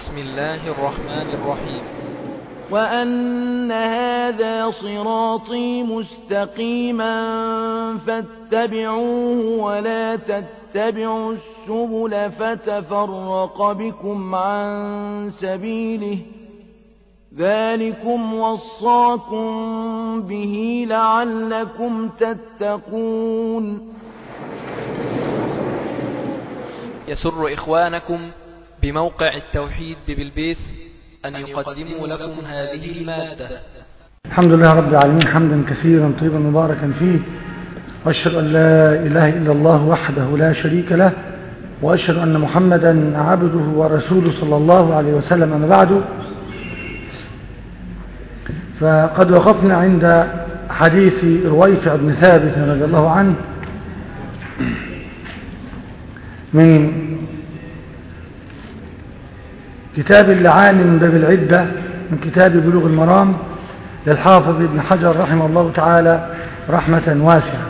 بسم الله الرحمن الرحيم وأن هذا صراطي مستقيما فاتبعوه ولا تتبعوا السبل فتفرق بكم عن سبيله ذلكم وصاكم به لعلكم تتقون يسر إخوانكم بموقع التوحيد ببلبيس أن يقدموا لكم هذه المادة الحمد لله رب العالمين حمدا كثيرا طيبا مباركا فيه وأشهد أن لا إله إلا الله وحده لا شريك له وأشهد أن محمدا عبده ورسوله صلى الله عليه وسلم أما بعد فقد وقفنا عند حديث رويفع بن ثابت رضي الله عنه من كتاب اللعان من باب العدة من كتاب بلوغ المرام للحافظ ابن حجر رحمه الله تعالى رحمة واسعة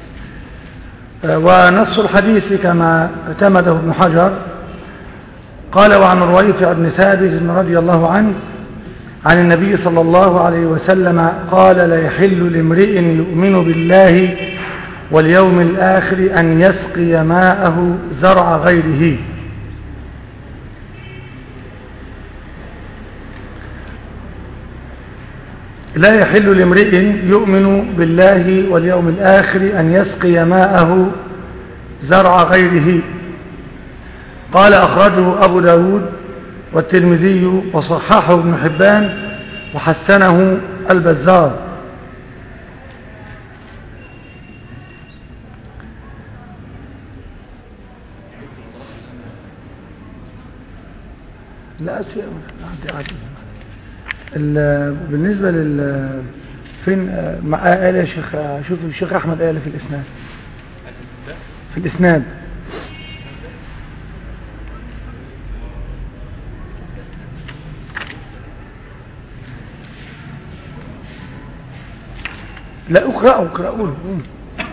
ونص الحديث كما اعتمده ابن حجر قال وعن رويفع بن ثابت رضي الله عنه عن النبي صلى الله عليه وسلم قال لا يحل لامرئ يؤمن بالله واليوم الآخر أن يسقي ماءه زرع غيره لا يحل لامرئ يؤمن بالله واليوم الآخر أن يسقي ماءه زرع غيره قال أخرجه أبو داود والترمذي وصححه ابن حبان وحسنه البزار لا عادي عادي بالنسبة لل فين قال يا شيخ شوف الشيخ أحمد قال في الإسناد في الإسناد لا اقرأوا اقرأوا من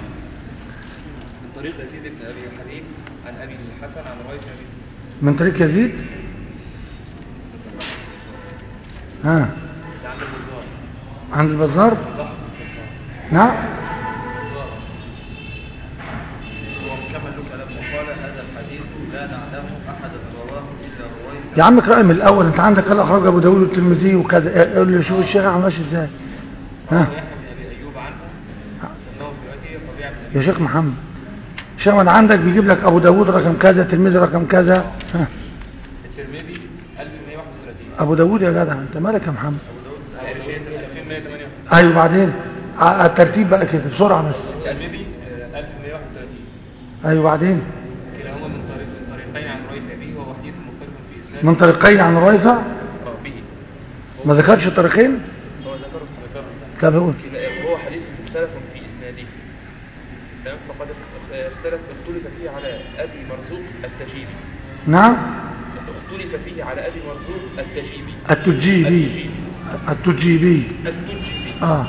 طريق يزيد بن أبي حبيب عن أبي الحسن عن رويفع بن من طريق يزيد ها ده عند البزار عند البزار ضحك الصفار نعم هو مكمل له كلام وقال هذا الحديث لا نعلم أحدا رواه إلا رويفع يا عم اقرأ من الأول أنت عندك قال أخرج أبو داود والترمذي وكذا قول لي شوف الشيخ عمل ماشي إزاي ها يحيى بن أبي أيوب عنه سماه في وقته ربيع بن أبي يا شيخ محمد شيخ محمد عندك بيجيب لك أبو داود رقم كذا الترمذي رقم كذا ها الترمذي 1131 أبو داود يا جدع أنت مالك يا محمد أبو داود الرشيد 2158 أيوة بعدين ع- الترتيب بقى كده بسرعة بس الترمذي آه، 1131 أيوة بعدين كلاهما من طريق من طريقين عن رويفع به وهو حديث مختلف في إسناده من طريقين عن رويفع آه، به ما ذكرش الطريقين هو ذكره ذكره طب قول كلا- وهو حديث مختلف في إسناده تمام فقد اختلف اختلف فيه على أبي مرزوق التجيبي نعم اختلف فيه على أبي مرزوق التجيبي التجيبي التجيبي التجيبي اه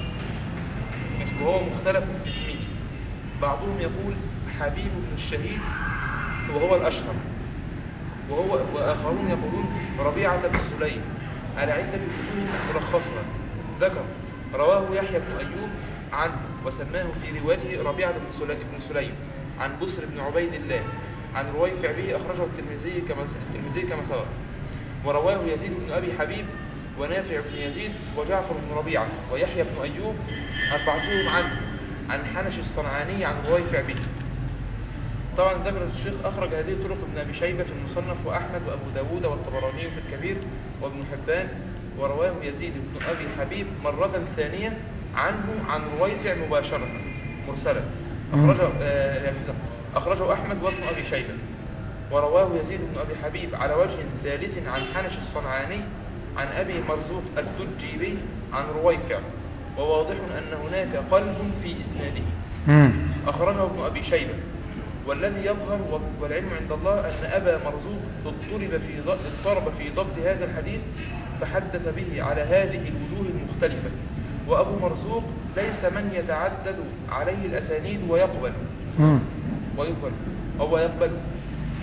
وهو مختلف في اسمه بعضهم يقول حبيب بن الشهيد وهو الأشهر وهو وآخرون يقولون ربيعة بن سليم على عدة وجوه ملخصها ذكر رواه يحيى بن أيوب عنه وسماه في روايته ربيعة بن سليم, بن سليم عن بسر بن عبيد الله عن رويفع به أخرجه الترمذي كما الترمذي كما سبق ورواه يزيد بن أبي حبيب ونافع بن يزيد وجعفر بن ربيعة ويحيى بن أيوب أربعتهم عنه عن حنش الصنعاني عن رويفع به طبعا ذكر الشيخ أخرج هذه الطرق ابن أبي شيبة في المصنف وأحمد وأبو داود والطبراني في الكبير وابن حبان ورواه يزيد بن أبي حبيب مرة ثانية عنه عن رويفع مباشرة مرسلا أخرجه, آه يحفظه. أخرجه أحمد وابن أبي شيبة ورواه يزيد بن أبي حبيب على وجه ثالث عن حنش الصنعاني عن أبي مرزوق التجيبي عن رويفع وواضح أن هناك قلب في إسناده مم. أخرجه ابن أبي شيبة والذي يظهر والعلم عند الله أن أبا مرزوق اضطرب في ض- اضطرب في ضبط هذا الحديث فحدث به على هذه الوجوه المختلفة وأبو مرزوق ليس من يتعدد عليه الأسانيد ويقبل مم. ويقبل أو يقبل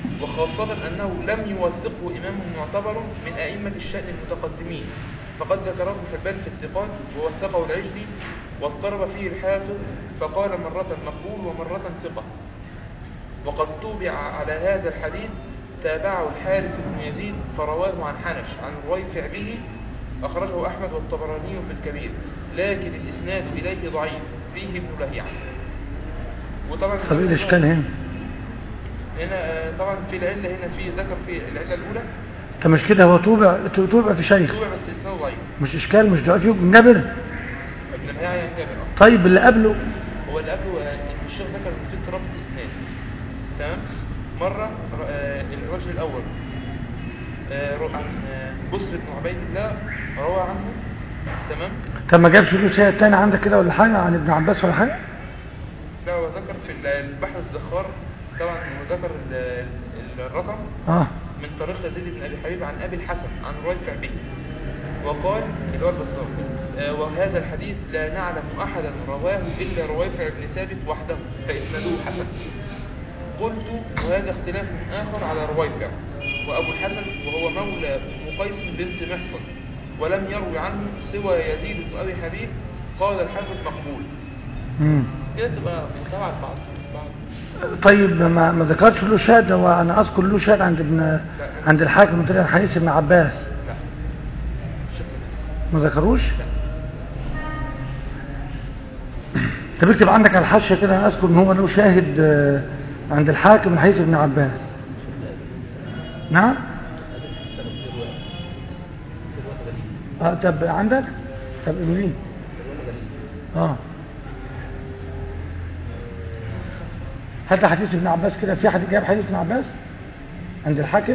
وخاصة أنه لم يوثقه إمام معتبر من أئمة الشأن المتقدمين فقد ذكره ابن حبان في الثقات ووثقه العجلي واضطرب فيه الحافظ فقال مرة مقبول ومرة ثقة وقد طوبع على هذا الحديث تابعه الحارث بن يزيد فرواه عن حنش عن رويفع به أخرجه أحمد والطبراني في الكبير لكن الإسناد إليه ضعيف فيه ابن لهيعة وطبعا طب ايه الاشكال هنا هنا آه، طبعا في العلة هنا في ذكر في العلة الأولى طب مش كده هو توبع توبع في شيخ طوبع بس إسناده ضعيف مش اشكال مش ضعيف يبقى جابر ابن لهيعة ينتبه طيب اللي قبله هو اللي قبله آه، إن الشيخ ذكر إن في اضطراب في الإسناد تمام مرة آه، الوجه الأول آه، رو- عن آه، بسر بن عبيد الله روى عنه تمام طب ما جابش له شيء تاني عندك كده ولا حاجه عن ابن عباس ولا حاجه لا هو ذكر في ال- البحر الزخار طبعا هو ذكر ال- ال- الرقم اه من طريق يزيد بن ابي حبيب عن ابي الحسن عن رويفع به وقال اللي هو البصار آه، وهذا الحديث لا نعلم احدا رواه الا رويفع بن ثابت وحده فاسناده حسن قلت وهذا اختلاف اخر على رويفع وابو الحسن وهو مولى ام قيس بنت محصن ولم يروي عنه سوى يزيد بن ابي حبيب قال الحافظ مقبول امم كده تبقى متابعه بعض بعض طيب ما ما ذكرش له شهاده وانا اذكر له شهاده عند ابن عند الحاكم من طريق الحديث ابن عباس لا شكرا ما ذكروش طب اكتب عندك على الحاشيه كده انا اذكر ان هو له شاهد آه، عند الحاكم من حديث ابن عباس نعم اه طب عندك طب مين اه هات لي حديث ابن عباس كده في حد جاب حديث ابن عباس عند الحاكم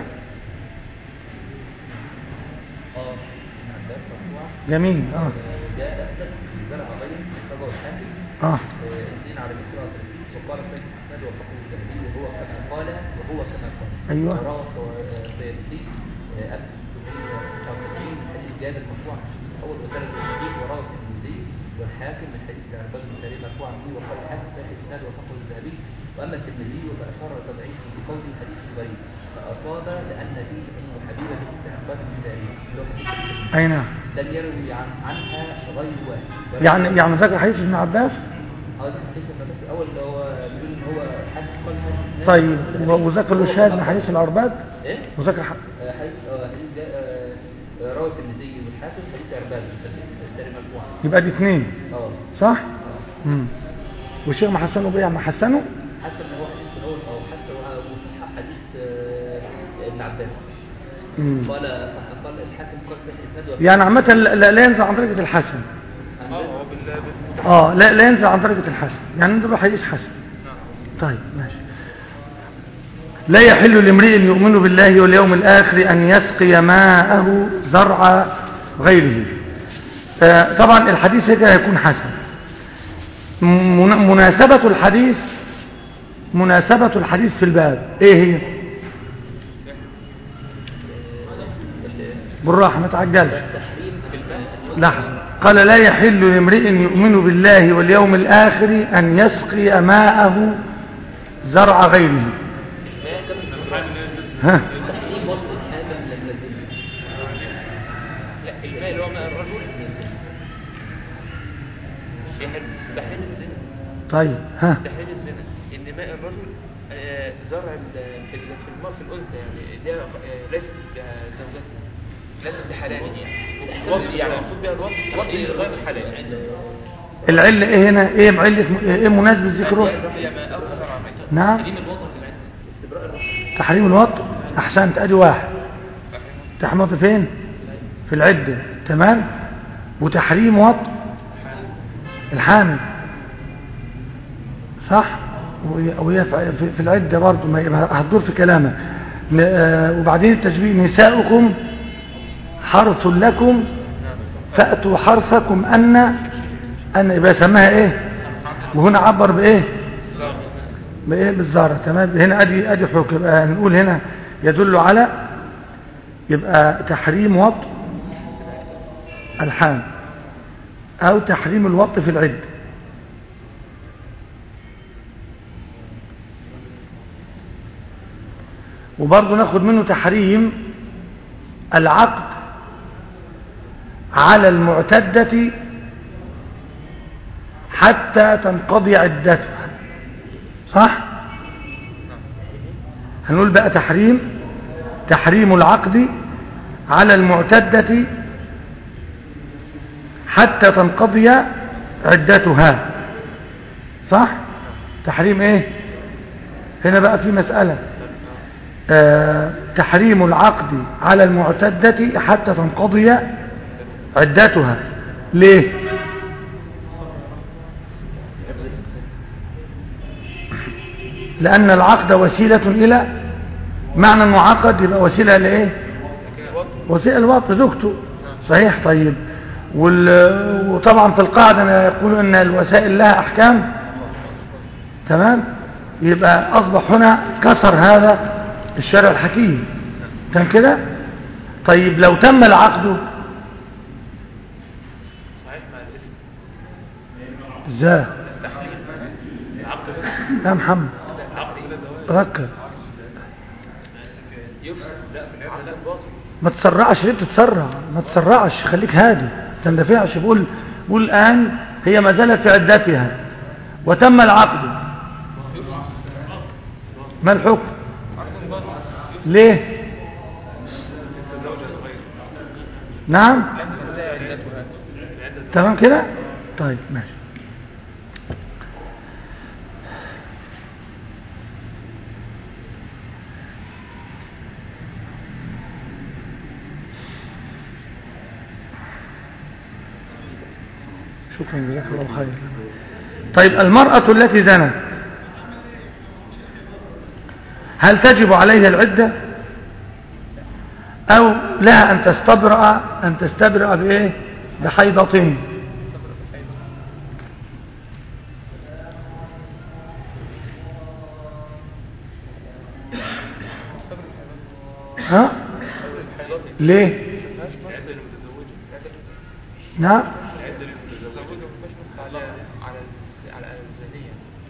جميل اه جاء أحدث زرع غير رواه الحاكم اه الدين على مثل وقال سيد الإسناد وفقه الذهبي وهو كما قال وهو كما قال أيوة. وروى الطيالسي ألف 679 من حديث جابر مرفوع عن الشيخ الأول وسند الحديث وروى الترمذي والحاكم من حديث عباد بن سليم مرفوعا به وقال الحاكم صحيح الإسناد وفقه الذهبي وأما الترمذي فأشار تضعيفه بقوله حديث غريب فأصاب لأن فيه أم حبيبة بنت عباد بن سليم اللي هو حديث الترمذي. اي نعم لم يروي عن عنها غير واحد يعني يعني ذكر حديث ابن عباس اه ده حديث ابن عباس الاول اللي هو بيقول ان هو حد قال حديث طيب و- وذكر له شاهد من حديث العرباد ايه وذكر ح... آه، حديث اه حديث جاء آه، روى الترمذي والحاكم حديث عرباد السري مرفوعا يبقى دي اثنين اه صح امم والشيخ ما حسنه بايه ما حسنه حتى ان هو حديث الاول او حتى وصحح حديث آه، ابن عباس مم. قال صح قال الحاكم قال صحيح الاسناد يعني عامه لا, لا لا ينزل عن درجه الحسن اه هو بال بالمتابعة. اه لا لا ينزل عن درجه الحسن يعني نقول حديث حسن نعم طيب ماشي لا يحل لامرئ يؤمن بالله واليوم الآخر أن يسقي ماءه زرع غيره آه، طبعا الحديث هكذا هيكون حسن من- مناسبة الحديث مناسبة الحديث في الباب ايه هي بالراحة ما تعجلش لحظة قال لا يحل لامرئ يؤمن بالله واليوم الآخر أن يسقي ماءه زرع غيره ها تحريم وضع الحاكم لم يزل لا الماء اللي هو ماء الرجل يحل تحريم الزنا طيب ها تحريم الزنا ان ماء الرجل آه، زرع ال- في ال- في الماء في الانثى يعني دي آه، ليست زوجته ليست بحلاله يعني وضع يعني مقصود بها الوضع وضع غير الحلال العلة ايه هنا ايه بعلة ايه مناسبة ذكره يسقي ماءه زرع غيره نعم تحريم الوضع في العلم استبراء الرحم تحريم الوطء احسنت ادي واحد تحريم الوطء فين في العدة تمام وتحريم وطء الحامل صح وهي- وهي في في العدة برضه ما يبقى هتدور في كلامها ن- آه، وبعدين التشبيه نساؤكم حرث لكم فأتوا حرثكم أن أن يبقى سماها إيه وهنا عبر بإيه بإيه بالزارة تمام هنا أدي أدي حكم يبقى نقول هنا يدل على يبقى تحريم وطء الحام أو تحريم الوطء في العد وبرضه ناخد منه تحريم العقد على المعتدة حتى تنقضي عدتها صح هنقول بقى تحريم تحريم العقد على المعتدة حتى تنقضي عدتها صح تحريم ايه هنا بقى في مسألة آه تحريم العقد على المعتدة حتى تنقضي عدتها ليه لأن العقد وسيلة إلى معنى انه عقد يبقى وسيلة لإيه وسيلة الوقت زوجته صحيح طيب وال... وطبعا في القاعدة يقول أن الوسائل لها أحكام تمام يبقى أصبح هنا كسر هذا الشرع الحكيم كان كده طيب لو تم العقد صحيح مع الاسم ازاي تحريم العقد يا محمد العقد الى زواج ركز يفسد لا في العقد لا باطل ما تسرعش ليه بتتسرع ما تسرعش خليك هادي تندفعش بقول بقول الآن هي ما زالت في عدتها وتم العقد ما الحكم عقد باطل ليه لسه زوجة غير نعم لم تنتهي عدتها تمام كده طيب ماشي شكرا جزاك الله خير طيب المرأة التي زنت هل تجب عليها العدة أو لها أن تستبرأ أن تستبرأ بإيه بحيضة الصبر الحيوان ها الصبر الحيوان ليه ما فيهاش نص للمتزوجة نعم عدة للمتزوجة ما فيهاش نص على على الز- على الزانية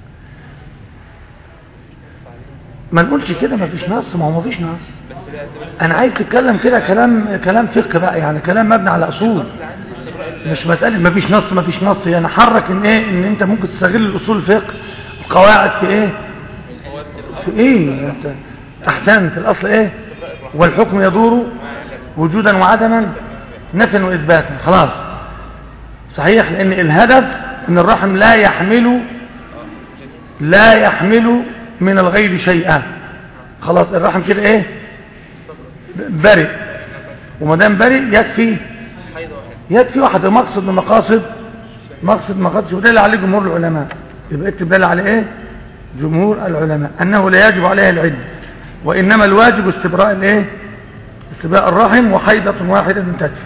مفيش نص عليها ما نقولش كده ما فيش نص ما هو ما فيش نص بس لا بس انا عايز تتكلم كده كلام كلام فقه بقى يعني كلام مبني على اصول الاصل عندي استبراء ال- مش مسألة ما فيش نص ما فيش نص يعني حرك ان ايه ان انت ممكن تستغل الاصول الفقه القواعد في ايه هو في الاصل ايه انت احسنت الاصل ايه استبراء الرحمة والحكم يدور وجودا وعدما نفيا واثباتا خلاص صحيح لان الهدف ان الرحم لا يحمل لا يحمل من الغير شيئا خلاص الرحم كده ايه برئ وما دام برئ يكفي حيض واحد يكفي واحد مقصد من مقاصد مقصد مقاصد وده اللي عليه جمهور العلماء يبقى اكتب ده اللي عليه ايه جمهور العلماء انه لا يجب عليها العده وانما الواجب استبراء الايه استبراء الرحم وحيضه واحده تكفي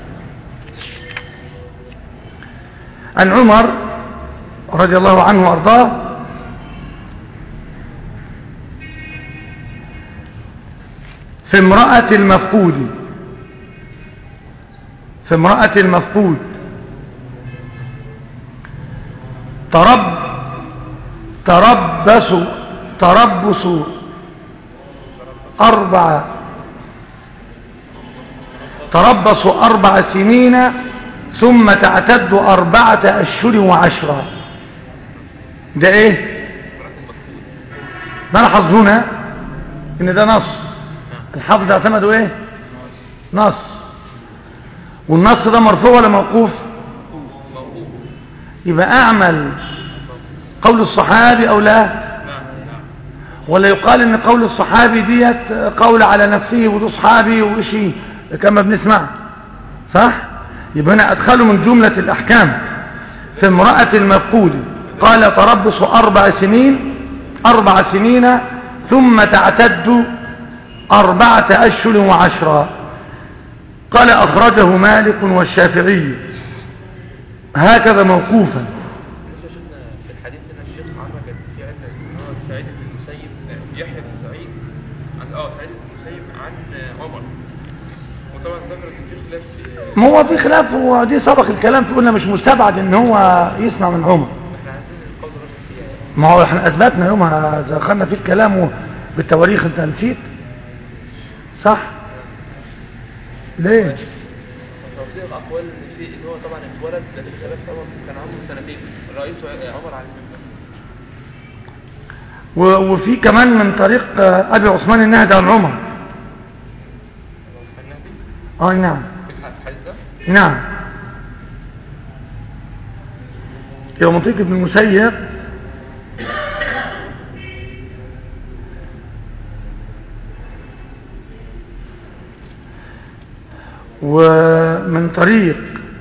عن عمر رضي الله عنه وارضاه في امرأة المفقود في امرأة المفقود ترب تربص تربص أربع تربص أربع سنين ثم تعتد أربعة أشهر وعشرة ده إيه نلحظ هنا إن ده نص الحافظ اعتمدوا إيه نص والنص ده مرفوع ولا موقوف يبقى أعمل قول الصحابي أو لا ولا يقال ان قول الصحابي ديت قول على نفسه وده صحابي وشي كما بنسمع صح يبقى هنا ادخلوا من جملة الاحكام في امرأة المفقود قال تربص اربع سنين اربع سنين ثم تعتد اربعة اشهر وعشرة قال اخرجه مالك والشافعي هكذا موقوفا بالنسبة شفنا في الحديث هنا الشيخ عمر كان في عندنا ان هو سعيد بن المسيب آه، يحيى بن سعيد عن اه سعيد بن المسيب عن آه، عمر وطبعا ذكر ان في خلاف في ما هو في خلاف ودي سبق الكلام في قلنا مش مستبعد ان هو يسمع من عمر احنا عايزين القول الراجح فيها ما هو احنا اثبتنا يومها دخلنا في الكلام بالتواريخ انت نسيت صح ليه توثيق اقوال ان في ان هو طبعا اتولد ده في خلافه عمر كان عمره سنتين رايت عمر على المنبر و- وفي كمان من طريق آه، ابي عثمان النهدي عن عمر اه نعم في الح- في الحديث ده نعم يوم منطق بن المسيب ومن طريق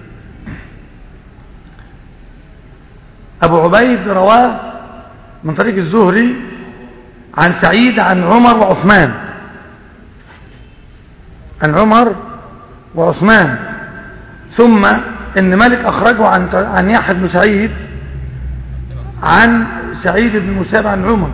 أبو عبيد رواه من طريق الزهري عن سعيد عن عمر وعثمان عن عمر وعثمان ثم ان مالك اخرجه عن عن يحيى بن سعيد عن سعيد بن مساب عن عمر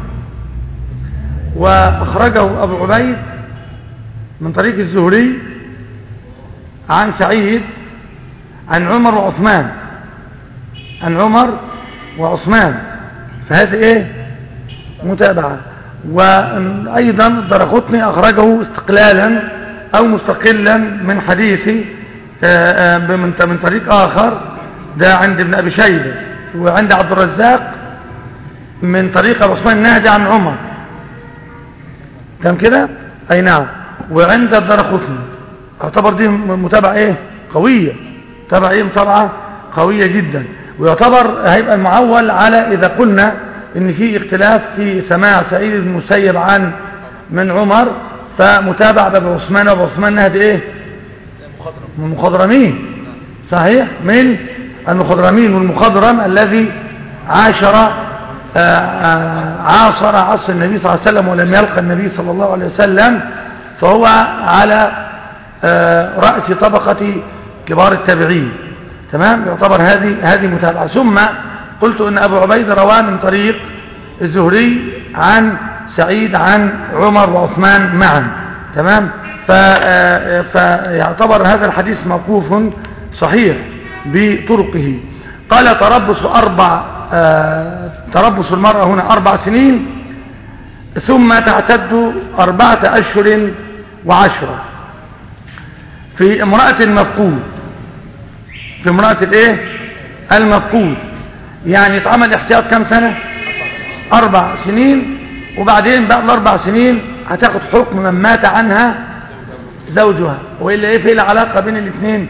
واخرجه ابو عبيد من طريق الزهري عن سعيد عن عمر وعثمان عن عمر وعثمان فهذه ايه متابعة وايضا الدرقطني اخرجه استقلالا او مستقلا من حديث آه، آه، من من طريق اخر ده عند ابن ابي شيبه وعند عبد الرزاق من طريق ابو عثمان النهدي عن عمر كان كده اي نعم وعند الدرقطني اعتبر دي متابعه ايه قويه متابعه ايه متابعه قويه جدا ويعتبر هيبقى المعول على اذا قلنا ان في اختلاف في سماع سعيد بن المسيب عن من عمر فمتابع بابي عثمان وابو عثمان نهدي ايه مخضرم من المخضرمين صحيح من المخضرمين والمخضرم الذي عاشر آه، آه، عاصر عصر النبي صلى الله عليه وسلم ولم يلقى النبي صلى الله عليه وسلم فهو على آه، رأس طبقة كبار التابعين تمام يعتبر هذه هذه متابعة ثم قلت ان ابو عبيد رواه من طريق الزهري عن سعيد عن عمر وعثمان معا تمام ف- آه، فيعتبر هذا الحديث موقوف صحيح بطرقه قال تربص أربع آه، تربص المرأة هنا أربع سنين ثم تعتد أربعة أشهر وعشرة في امرأة المفقود في امرأة الايه المفقود يعني اتعمل احتياط كم سنة اربع سنين وبعدين بعد الاربع سنين هتاخد حكم من مات عنها زوجها والا ايه في العلاقة بين الاثنين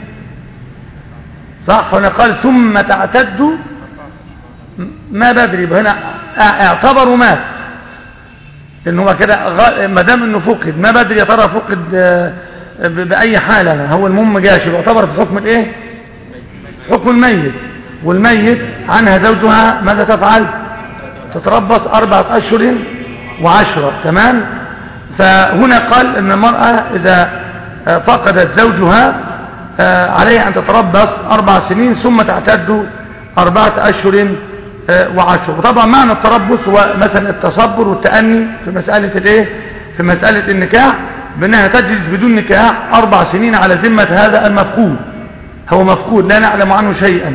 صح هنا قال ثم تعتد ما بدري يبقى هنا اعتبروا مات لان هو كده غ- ما دام انه فقد ما بدري يا ترى فقد آه، ب- باي حاله هو المهم جاش يعتبر في حكم الايه حكم الميت والميت عنها زوجها ماذا تفعل تتربص أربعة أشهر وعشرة تمام فهنا قال أن المرأة إذا آه، فقدت زوجها آه، عليها أن تتربص أربع سنين ثم تعتد أربعة أشهر آه، وعشرة وطبعا معنى التربص هو مثلا التصبر والتأني في مسألة الإيه في مسألة النكاح بأنها تجلس بدون نكاح أربع سنين على ذمة هذا المفقود هو مفقود لا نعلم عنه شيئا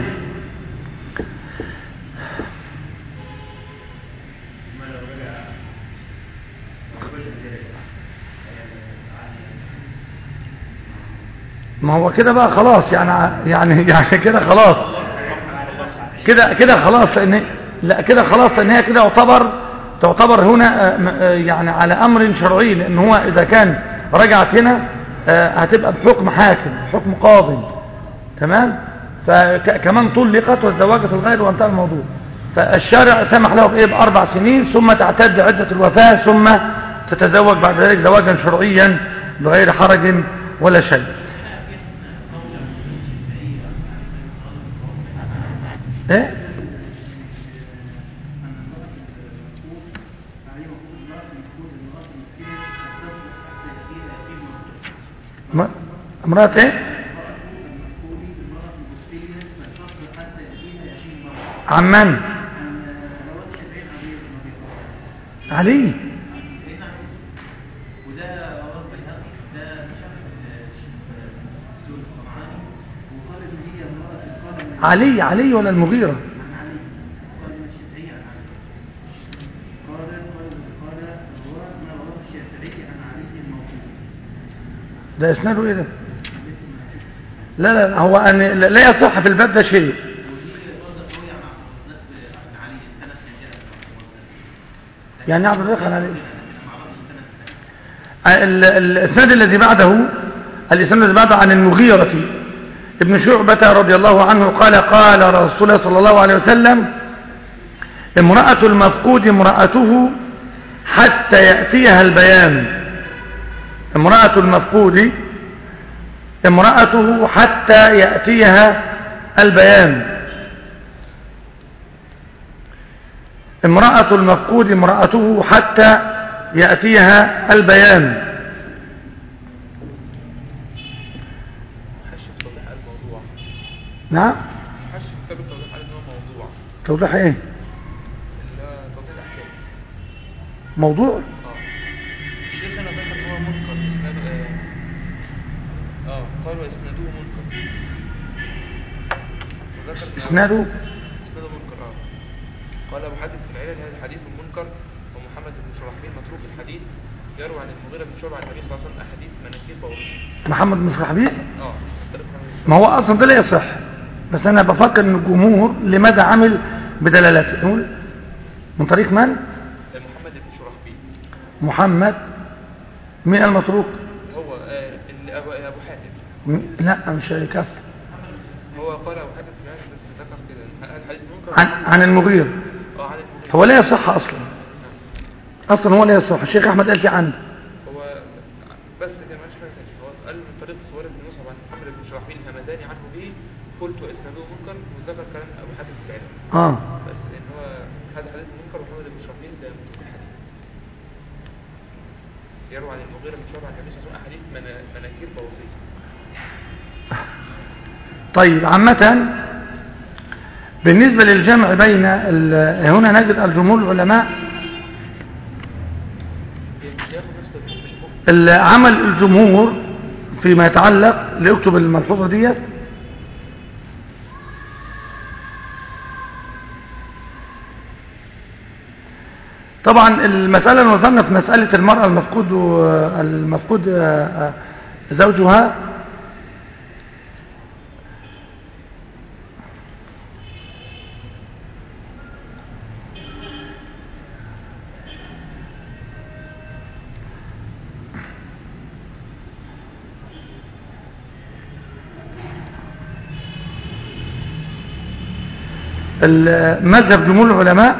ما هو كده بقى خلاص يعني يعني يعني كده خلاص كده كده خلاص لان لا كده خلاص لان هي كده يعتبر تعتبر هنا آه، م- آه، يعني على امر شرعي لان هو اذا كان رجعت هنا آه، هتبقى بحكم حاكم حكم قاضي تمام فكمان طلقت وتزوجت الغير وانتهى الموضوع فالشارع سمح له بايه باربع سنين ثم تعتد عده الوفاه ثم تتزوج بعد ذلك زواجا شرعيا بغير حرج ولا شيء ايه م- امرأة ايه عن من علي وده رواه البيهقي ده شرح السور الصنعاني وقال ان هي امراه قال من علي علي ولا المغيرة عن علي قال من الشافعي عن علي قال قال قال رواه ما رواه الشافعي عن علي الموقوف ده اسناده ايه ده لا لا هو أن لا لا يصح في الباب ده شيء يعني عبد الرزاق عليه ال- الاسناد الذي بعده الاسناد الذي بعده عن المغيرة ابن شعبة رضي الله عنه قال قال رسول الله صلى الله عليه وسلم امرأة المفقود امرأته حتى يأتيها البيان امرأة المفقود امرأته حتى يأتيها البيان امرأة المفقود امرأته حتى يأتيها البيان حش في توضيح الموضوع نعم حش في كتاب التوضيح قال ان هو موضوع توضيح ايه اللي هو توضيح الاحكام موضوع اه الشيخ هنا ذكر ان هو منكر اسناد اه اه قال واسناده منكر وذكر إن هو- اسناده اسناده منكر اه قال ابو حاتم في العلل هذا حديث منكر ومحمد بن شرحبيل متروك الحديث يروي عن المغيرة بن شعبة عن النبي صلى الله عليه وسلم احاديث مناكير بوضيح محمد بن صلاحبيل اه طريق محمد بن ما هو اصلا ده لا يصح بس انا بفكر ان الجمهور لماذا عمل بدلالته نقول من طريق من شرحبيل. محمد بن شرحبيل محمد مين المتروك هو آه اللي ابو ابو حاتم م- لا مش هيكفي هو قال ابو حاتم في العلل بس ذكر كده قال حديث منكر عن, عن المغير اه عن المغيرة هو لا يصح اصلا اصلا هو لا يصح الشيخ احمد قال في عنده هو بس كده ما حاجه ثانيه هو قال من طريق سوارد بن مصعب عن محمد بن شرحبيل همداني عنه به قلت واسناده منكر وذكر كلام ابو حاتم في العلم اه بس لان هو هذا حديث منكر ومحمد بن شرحبيل ده متروك الحديث يروى عن المغيرة بن شعبة عن النبي صلى الله عليه وسلم احاديث منا- مناكير بوضيح طيب عامة بالنسبة للجمع بين ال- هنا نجد الجمهور العلماء ياخد نفس الحكم ال- عمل الجمهور فيما يتعلق ليكتب الملحوظة ديت طبعا المسألة اللي نظرنا في مسألة المرأة المفقود المفقود زوجها مذهب جمهور العلماء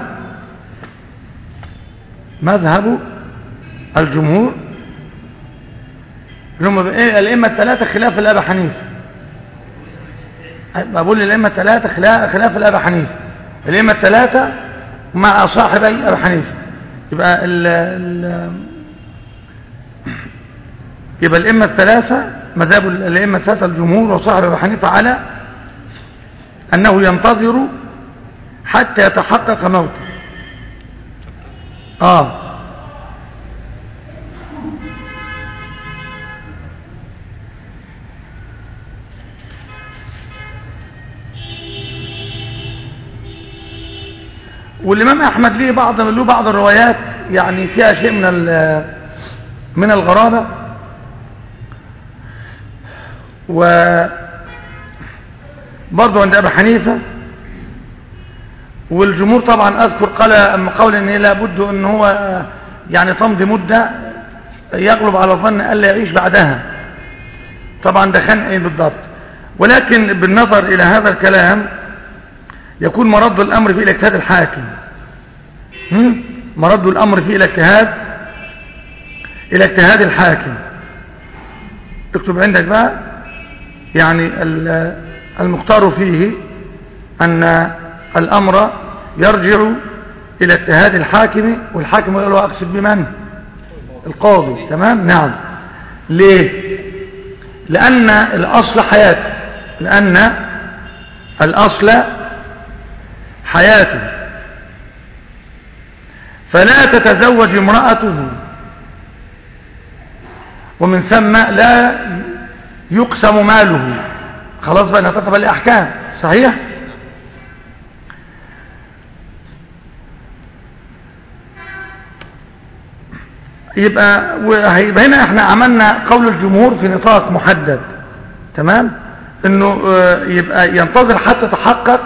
مذهب الجمهور اللي هم ايه الائمه الثلاثه خلاف الابي حنيفه بقول الائمه الثلاثه خلاف خلاف الابي حنيفه الائمه الثلاثه مع صاحبي ابي حنيفه يبقى ال ال يبقى الائمه الثلاثه مذهب الائمه الثلاثه الجمهور وصاحب ابي حنيفه على انه ينتظر حتى يتحقق موته اه والامام احمد ليه بعض له بعض الروايات يعني فيها شيء من من الغرابه و برضه عند ابي حنيفه والجمهور طبعا اذكر قال قول ان لابد ان هو يعني تمضي مده يغلب على الظن الا يعيش بعدها طبعا ده خان ايه بالضبط ولكن بالنظر الى هذا الكلام يكون مرد الامر في الاجتهاد الحاكم هم؟ مرد الامر في الاجتهاد الى اجتهاد الحاكم اكتب عندك بقى يعني المختار فيه ان الامر يرجع الى اجتهاد الحاكم والحاكم يقول له اقصد بمن القاضي تمام نعم ليه لان الاصل حياته لان الاصل حياته فلا تتزوج امرأته ومن ثم لا يقسم ماله خلاص بقى نتقبل الأحكام صحيح يبقى وهيبقى هنا احنا عملنا قول الجمهور في نطاق محدد تمام انه آه، يبقى ينتظر حتى تحقق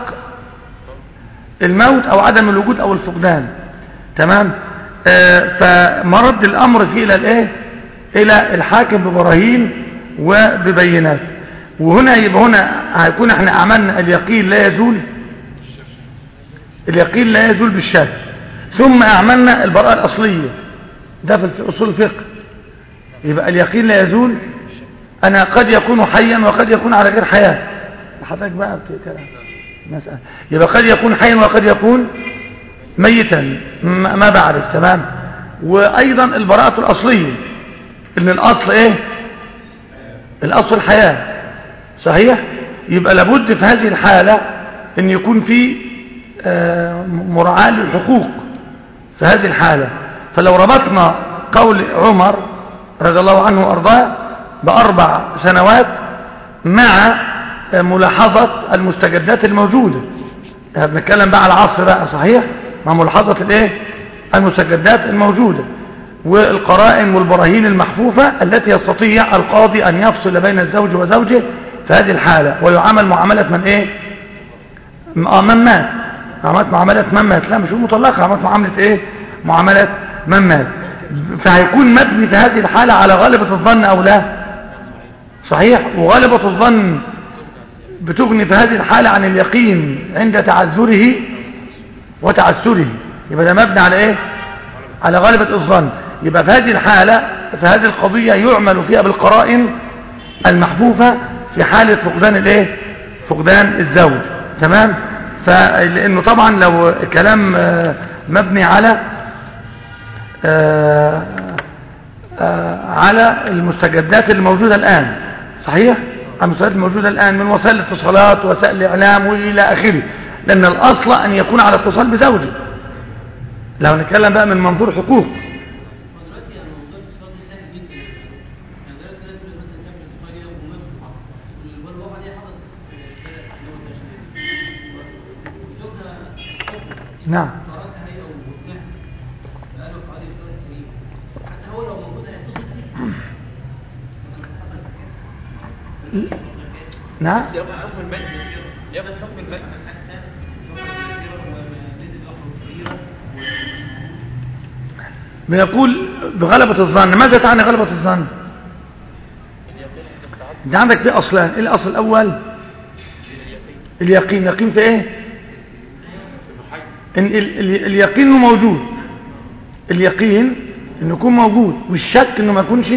الموت او عدم الوجود او الفقدان تمام آه، فمرد الامر فيه الى الايه الى الحاكم ببراهين وببينات وهنا يبقى هنا هيكون احنا عملنا اليقين لا يزول اليقين لا يزول بالشك ثم اعملنا البراءه الاصليه ده في اصول الفقه يبقى اليقين لا يزول انا قد يكون حيا وقد يكون على غير حياه حضرتك بقى بتتكلم مسألة يبقى قد يكون حيا وقد يكون ميتا ما ما بعرف تمام وايضا البراءة الاصلية ان الاصل ايه الاصل الحياة صحيح يبقى لابد في هذه الحالة ان يكون في آه، مراعاة للحقوق في هذه الحالة فلو ربطنا قول عمر رضي الله عنه وارضاه باربع سنوات مع ملاحظة المستجدات الموجودة احنا بنتكلم بقى على العصر بقى صحيح مع ملاحظة الايه المستجدات الموجودة والقرائن والبراهين المحفوفة التي يستطيع القاضي ان يفصل بين الزوج وزوجه في هذه الحالة ويعامل معاملة من ايه آه، من مات معاملة معاملة من مات لا مش مطلقة عملت معاملة ايه معاملة من مات فهيكون مبني في هذه الحالة على غالبة الظن او لا صحيح وغالبة الظن بتغني في هذه الحالة عن اليقين عند تعذره وتعسره يبقى ده مبني على ايه على غالبة الظن يبقى في هذه الحالة في هذه القضية يعمل فيها بالقرائن المحفوفة في حالة فقدان الايه فقدان الزوج تمام فلانه طبعا لو كلام آه، مبني على آه، آه، على المستجدات الموجودة الآن صحيح المستجدات الموجودة الآن من وسائل الاتصالات وسائل الإعلام وإلى آخره لأن الأصل أن يكون على اتصال بزوجه لو نتكلم بقى من منظور حقوق دلوقتي يعني موضوع الاقتصاد ده سهل جدا يعني دلوقتي الناس مثلا سافرت ايطاليا ومصر والواقعه دي حصلت في السنه اللي هو وزوجها نعم قرارات هيئه وابنها بقاله حوالي ثلاث سنين حتى هو لو موجود هيتصل بيه نعم بس ياخد حكم المجلس ياخد حكم المجلس بنقول بغلبة الظن ماذا تعني غلبة الظن انت عندك في اصلان ايه الاصل الاول اليقين اليقين في ايه إن ال ال اليقين انه موجود اليقين انه يكون موجود والشك انه ما يكونش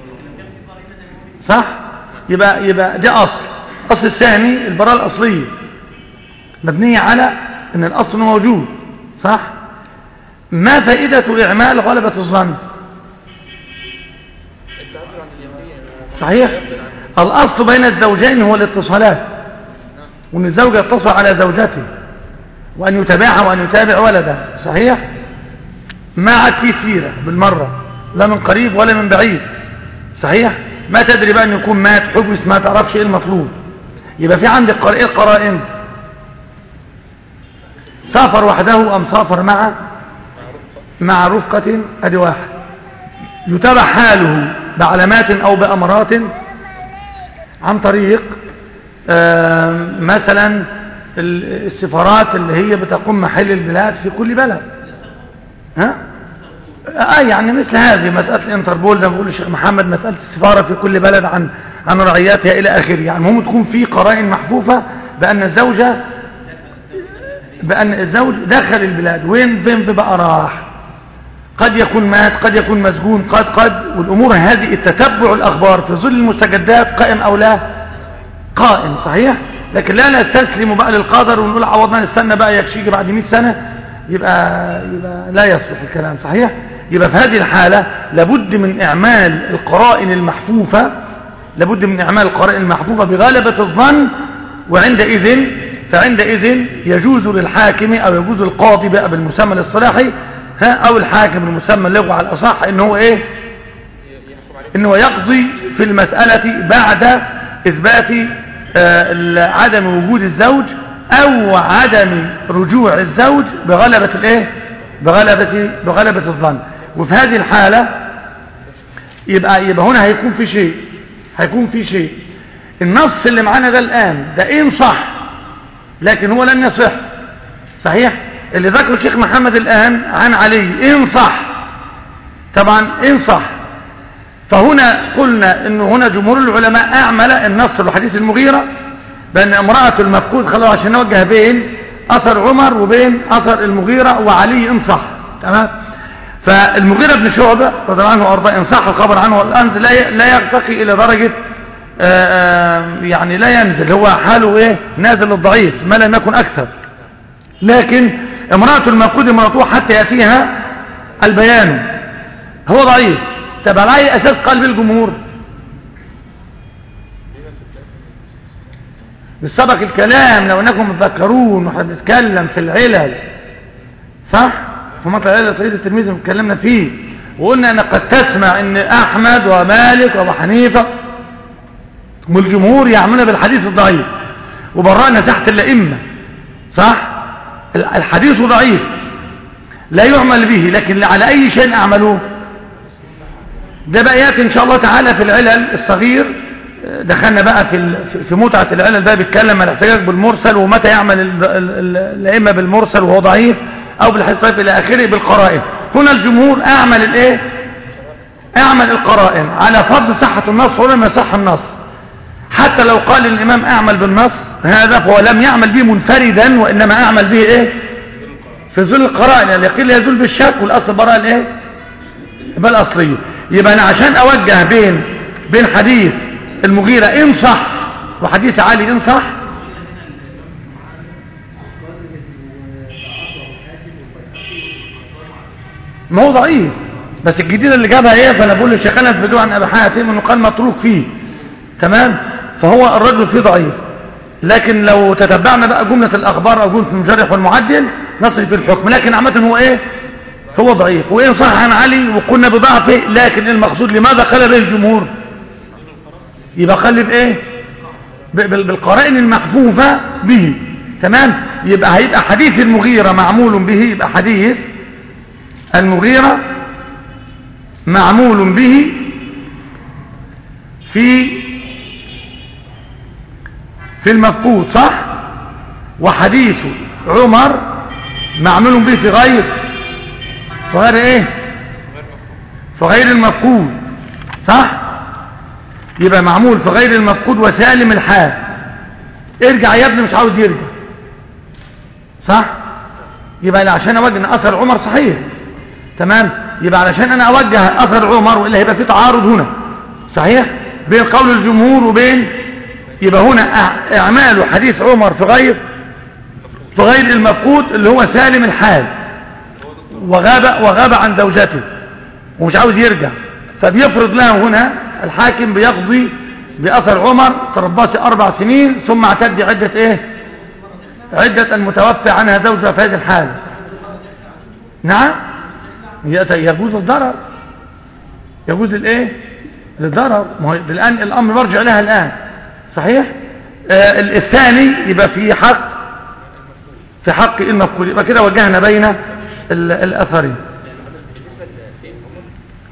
صح يبقى يبقى ده اصل الاصل الثاني البراءه الاصليه مبنيه على ان الاصل إنه موجود صح ما فائده اعمال غلبه الظن التعبير عن اليقين صحيح الاصل بين الزوجين هو الاتصالات وان الزوج يتصل على زوجته وان يتابعها وان يتابع ولدها صحيح ما عاد في سيره بالمره لا من قريب ولا من بعيد صحيح ما تدري بقى ان يكون مات حبس ما تعرفش ايه المطلوب يبقى في عندك قر- ايه القرائن سافر وحده ام سافر مع مع رفقة ادي واحد يتابع حاله بعلامات او بامارات عن طريق آم، مثلا ال- السفارات اللي هي بتقوم محل البلاد في كل بلد ها اه يعني مثل هذه مسألة الانتربول زي ما بيقول الشيخ محمد مسألة السفارة في كل بلد عن عن رعياتها إلى آخره يعني المهم تكون في قرائن محفوفة بأن الزوجة بأن الزوج دخل البلاد وين فين بقى راح قد يكون مات قد يكون مسجون قد قد والأمور هذه التتبع الأخبار في ظل المستجدات قائم أو لا قائم صحيح لكن لا نستسلم بقى للقدر ونقول عوضنا نستنى بقى يكشيجي بعد 100 سنة يبقى, يبقى لا يصلح الكلام صحيح يبقى في هذه الحالة لابد من إعمال القرائن المحفوفة لابد من إعمال القرائن المحفوفة بغلبة الظن وعندئذ فعندئذ يجوز للحاكم أو يجوز القاضي بقى بالمسمى الاصطلاحي ها أو الحاكم بالمسمى اللغة على الأصح إن هو إيه يحكم عليه إنه يقضي في المسألة بعد إثبات آه، عدم وجود الزوج أو عدم رجوع الزوج بغلبة الإيه؟ بغلبة بغلبة الظن وفي هذه الحالة يبقى يبقى هنا هيكون في شيء هيكون في شيء النص اللي معانا ده الآن ده إن صح لكن هو لم يصح صحيح اللي ذكره الشيخ محمد الآن عن علي إن صح طبعا إن صح فهنا قلنا أنه هنا جمهور العلماء أعمل النص الحديث المغيرة بأن امرأة المفقود خلوه عشان نوجه بين أثر عمر وبين أثر المغيرة وعلي إن صح تمام فالمغيرة بن شعبة رضي الله عنه وأرضاه إن صح الخبر عنه الآن لا لا يرتقي إلى درجة آآ آآ يعني لا ينزل هو حاله إيه نازل الضعيف ما لم يكن أكثر لكن امرأة المفقود امرأته حتى يأتيها البيان هو ضعيف طب على أي أساس قال بالجمهور بالسبق الكلام لو انكم تذكرون واحنا بنتكلم في العلل صح في مطلع العلل سيد الترمذي اتكلمنا فيه وقلنا ان قد تسمع ان احمد ومالك وابو حنيفه والجمهور يعملون بالحديث الضعيف وبرانا ساحه الائمه صح الحديث ضعيف لا يعمل به لكن على اي شيء اعملوه ده بقى ياتي ان شاء الله تعالى في العلل الصغير دخلنا بقى في في متعه العلل بقى بيتكلم عن الاحتجاج بالمرسل ومتى يعمل الائمه بالمرسل وهو ضعيف او بالحديث الضعيف الى اخره بالقرائن هنا الجمهور اعمل الايه اعمل القرائن على فرض صحه النص ولم يصح النص حتى لو قال الامام اعمل بالنص هذا فهو لم يعمل به منفردا وانما اعمل به ايه في ظل القرائن اليقين لا يزول بالشك والاصل براءه الايه يبقى الاصليه يبقى انا عشان اوجه بين بين حديث المغيرة إن صح وحديث علي إن صح ما هو ضعيف بس الجديد اللي جابها ايه فانا بقول لشيخنا في بدو عن ابي حاتم انه قال متروك فيه تمام فهو الرجل فيه ضعيف لكن لو تتبعنا بقى جملة الاخبار او جملة المجرح والمعدل نصل في الحكم لكن عامة هو ايه هو ضعيف وان صح عن علي وقلنا بضعفه لكن المقصود لماذا قال به الجمهور يبقى قلب ايه بالقرائن المحفوفة به تمام يبقى هيبقى حديث المغيرة معمول به يبقى حديث المغيرة معمول به في في المفقود صح وحديث عمر معمول به في غير في غير ايه في غير المفقود صح يبقى معمول في غير المفقود وسالم الحال ارجع يا ابني مش عاوز يرجع صح يبقى عشان اوجه اثر عمر صحيح تمام يبقى علشان انا اوجه اثر عمر والا هيبقى في تعارض هنا صحيح بين قول الجمهور وبين يبقى هنا اعمال حديث عمر في غير في غير المفقود اللي هو سالم الحال وغاب وغاب عن زوجته ومش عاوز يرجع فبيفرض له هنا الحاكم بيقضي بأثر عمر تربص أربع سنين ثم اعتد عدة إيه عدة المتوفى عنها زوجها في هذه الحالة نعم يجوز الضرر يجوز الايه الضرر ما هو الآن الأمر مرجع لها الآن صحيح آه الثاني يبقى في حق في حق المفقود يبقى كده وجهنا بين الأثرين بالنسبة لفين عمر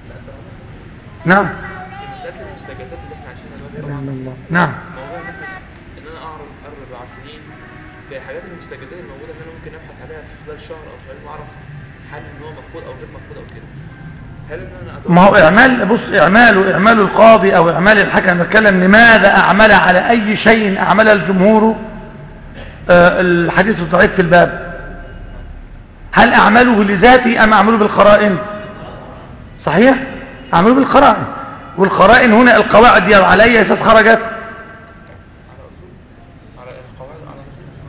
نعم مسألة المستجدات اللي احنا عايشينها دلوقتي سبحان طبعا الله نعم موضوع ان احنا ان انا اعرف اربع سنين في حاجات المستجدات الموجودة ان انا ممكن ابحث عليها في خلال شهر او شهرين واعرف حل ان هو مفقود او غير مفقود او كده هل ان انا أدور ما هو اعمال بص اعمال اعمال القاضي او اعمال الحكم نتكلم لماذا اعمل على اي شيء اعمل الجمهور آه، الحديث الضعيف في الباب هل اعمله لذاتي ام اعمله بالقرائن صحيح اعمله بالقرائن والقرائن هنا القواعد دي على اي اساس خرجت على اصول على القواعد على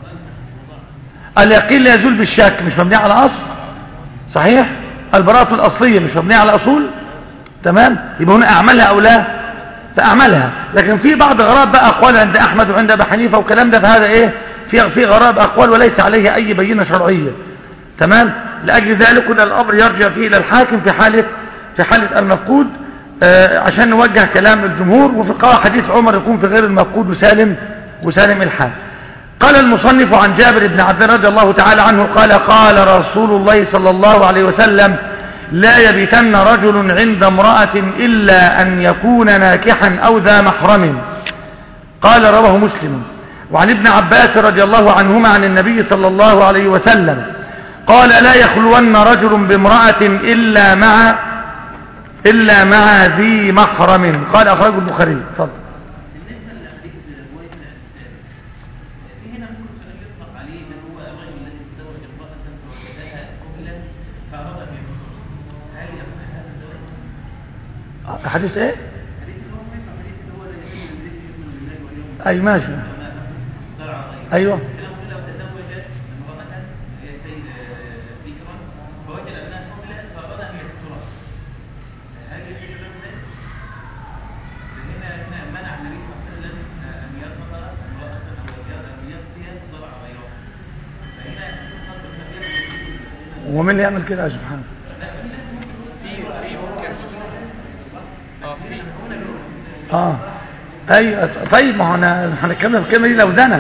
اصول اليقين لا يزول بالشك مش مبني على اصل صحيح البراءة الأصلية مش مبنية على أصول تمام يبقى هنا أعملها أو لا فأعملها لكن في بعض غراب بقى أقوال عند أحمد وعند أبي حنيفة وكلام ده فهذا إيه في في غراب أقوال وليس عليه أي بينة شرعية تمام لأجل ذلك كنا الأمر يرجع فيه إلى الحاكم في حالة في حالة المفقود آه عشان نوجه كلام الجمهور وفي القواعد حديث عمر يكون في غير المفقود وسالم وسالم الحال قال المصنف عن جابر بن عبد الله رضي الله تعالى عنه قال قال رسول الله صلى الله عليه وسلم لا يبيتن رجل عند امرأة إلا أن يكون ناكحا أو ذا محرم قال رواه مسلم وعن ابن عباس رضي الله عنهما عن النبي صلى الله عليه وسلم قال لا يخلون رجل بامرأة إلا مع إلا مع ذي محرم قال أخرجه البخاري تفضل بالنسبه لحديث روايه الاعتزال في هنا ممكن سؤال يطلق عليه من هو الرجل الذي تزوج امراه فوجدها قبلا فاراد ان يخطبها هل يصح هذا الزواج؟ حديث ايه حديث اللي هو كيف حديث اللي هو لا يحل لامرئ يؤمن بالله واليوم اي ماشي الآخر زرع غيره ايوه لو لو تزوج امرأة هي سيد بكرا فوجد أنها قبلة فأراد أن يسترها هل يحل له ذلك؟ هنا هنا منع النبي صلى الله عليه وسلم أن يرفض امرأة أو أن يسقي زرع غيرها فهنا صدر النبي ومين اللي يعمل كده يا سبحان في في ممكن اه في اه ايوه أس- طيب ما هو انا هنتكلم في الكلمه دي لو زنى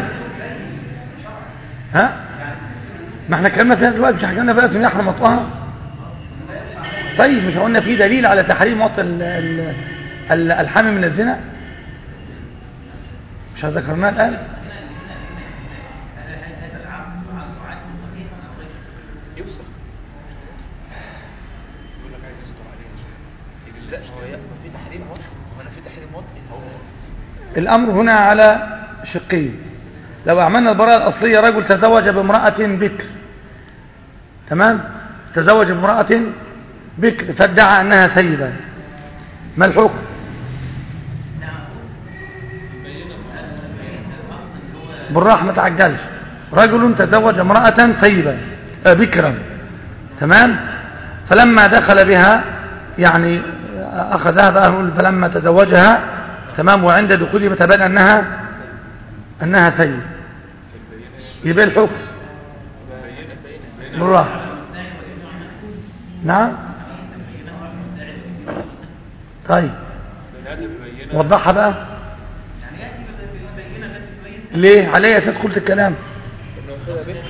ها ما احنا اتكلمنا فيها دلوقتي مش حكينا بقى ان يحرم وطئها طيب مش قلنا في دليل على تحريم وطء ال- ال- ال- الحامي من الزنا مش ذكرناه الان يفسخ يقول لك عايز يستر عليه لا هو يا- ما في تحريم وطء وانا في تحريم وطء هو الأمر هنا على شقين لو أعملنا البراءة الأصلية رجل تزوج بامرأة بكر تمام تزوج بامرأة بكر فادعى أنها سيدة ما الحكم بالراحة ما تعجلش رجل تزوج امرأة سيبة آه، بكرا تمام فلما دخل بها يعني آه، أخذها بقى نقول فلما تزوجها تمام وعند دخوله تبين أنها أنها ثيب يبقى الحكم بالراحة نعم طيب وضحها بقى ليه على اي اساس قلت الكلام انه ياخدها بنت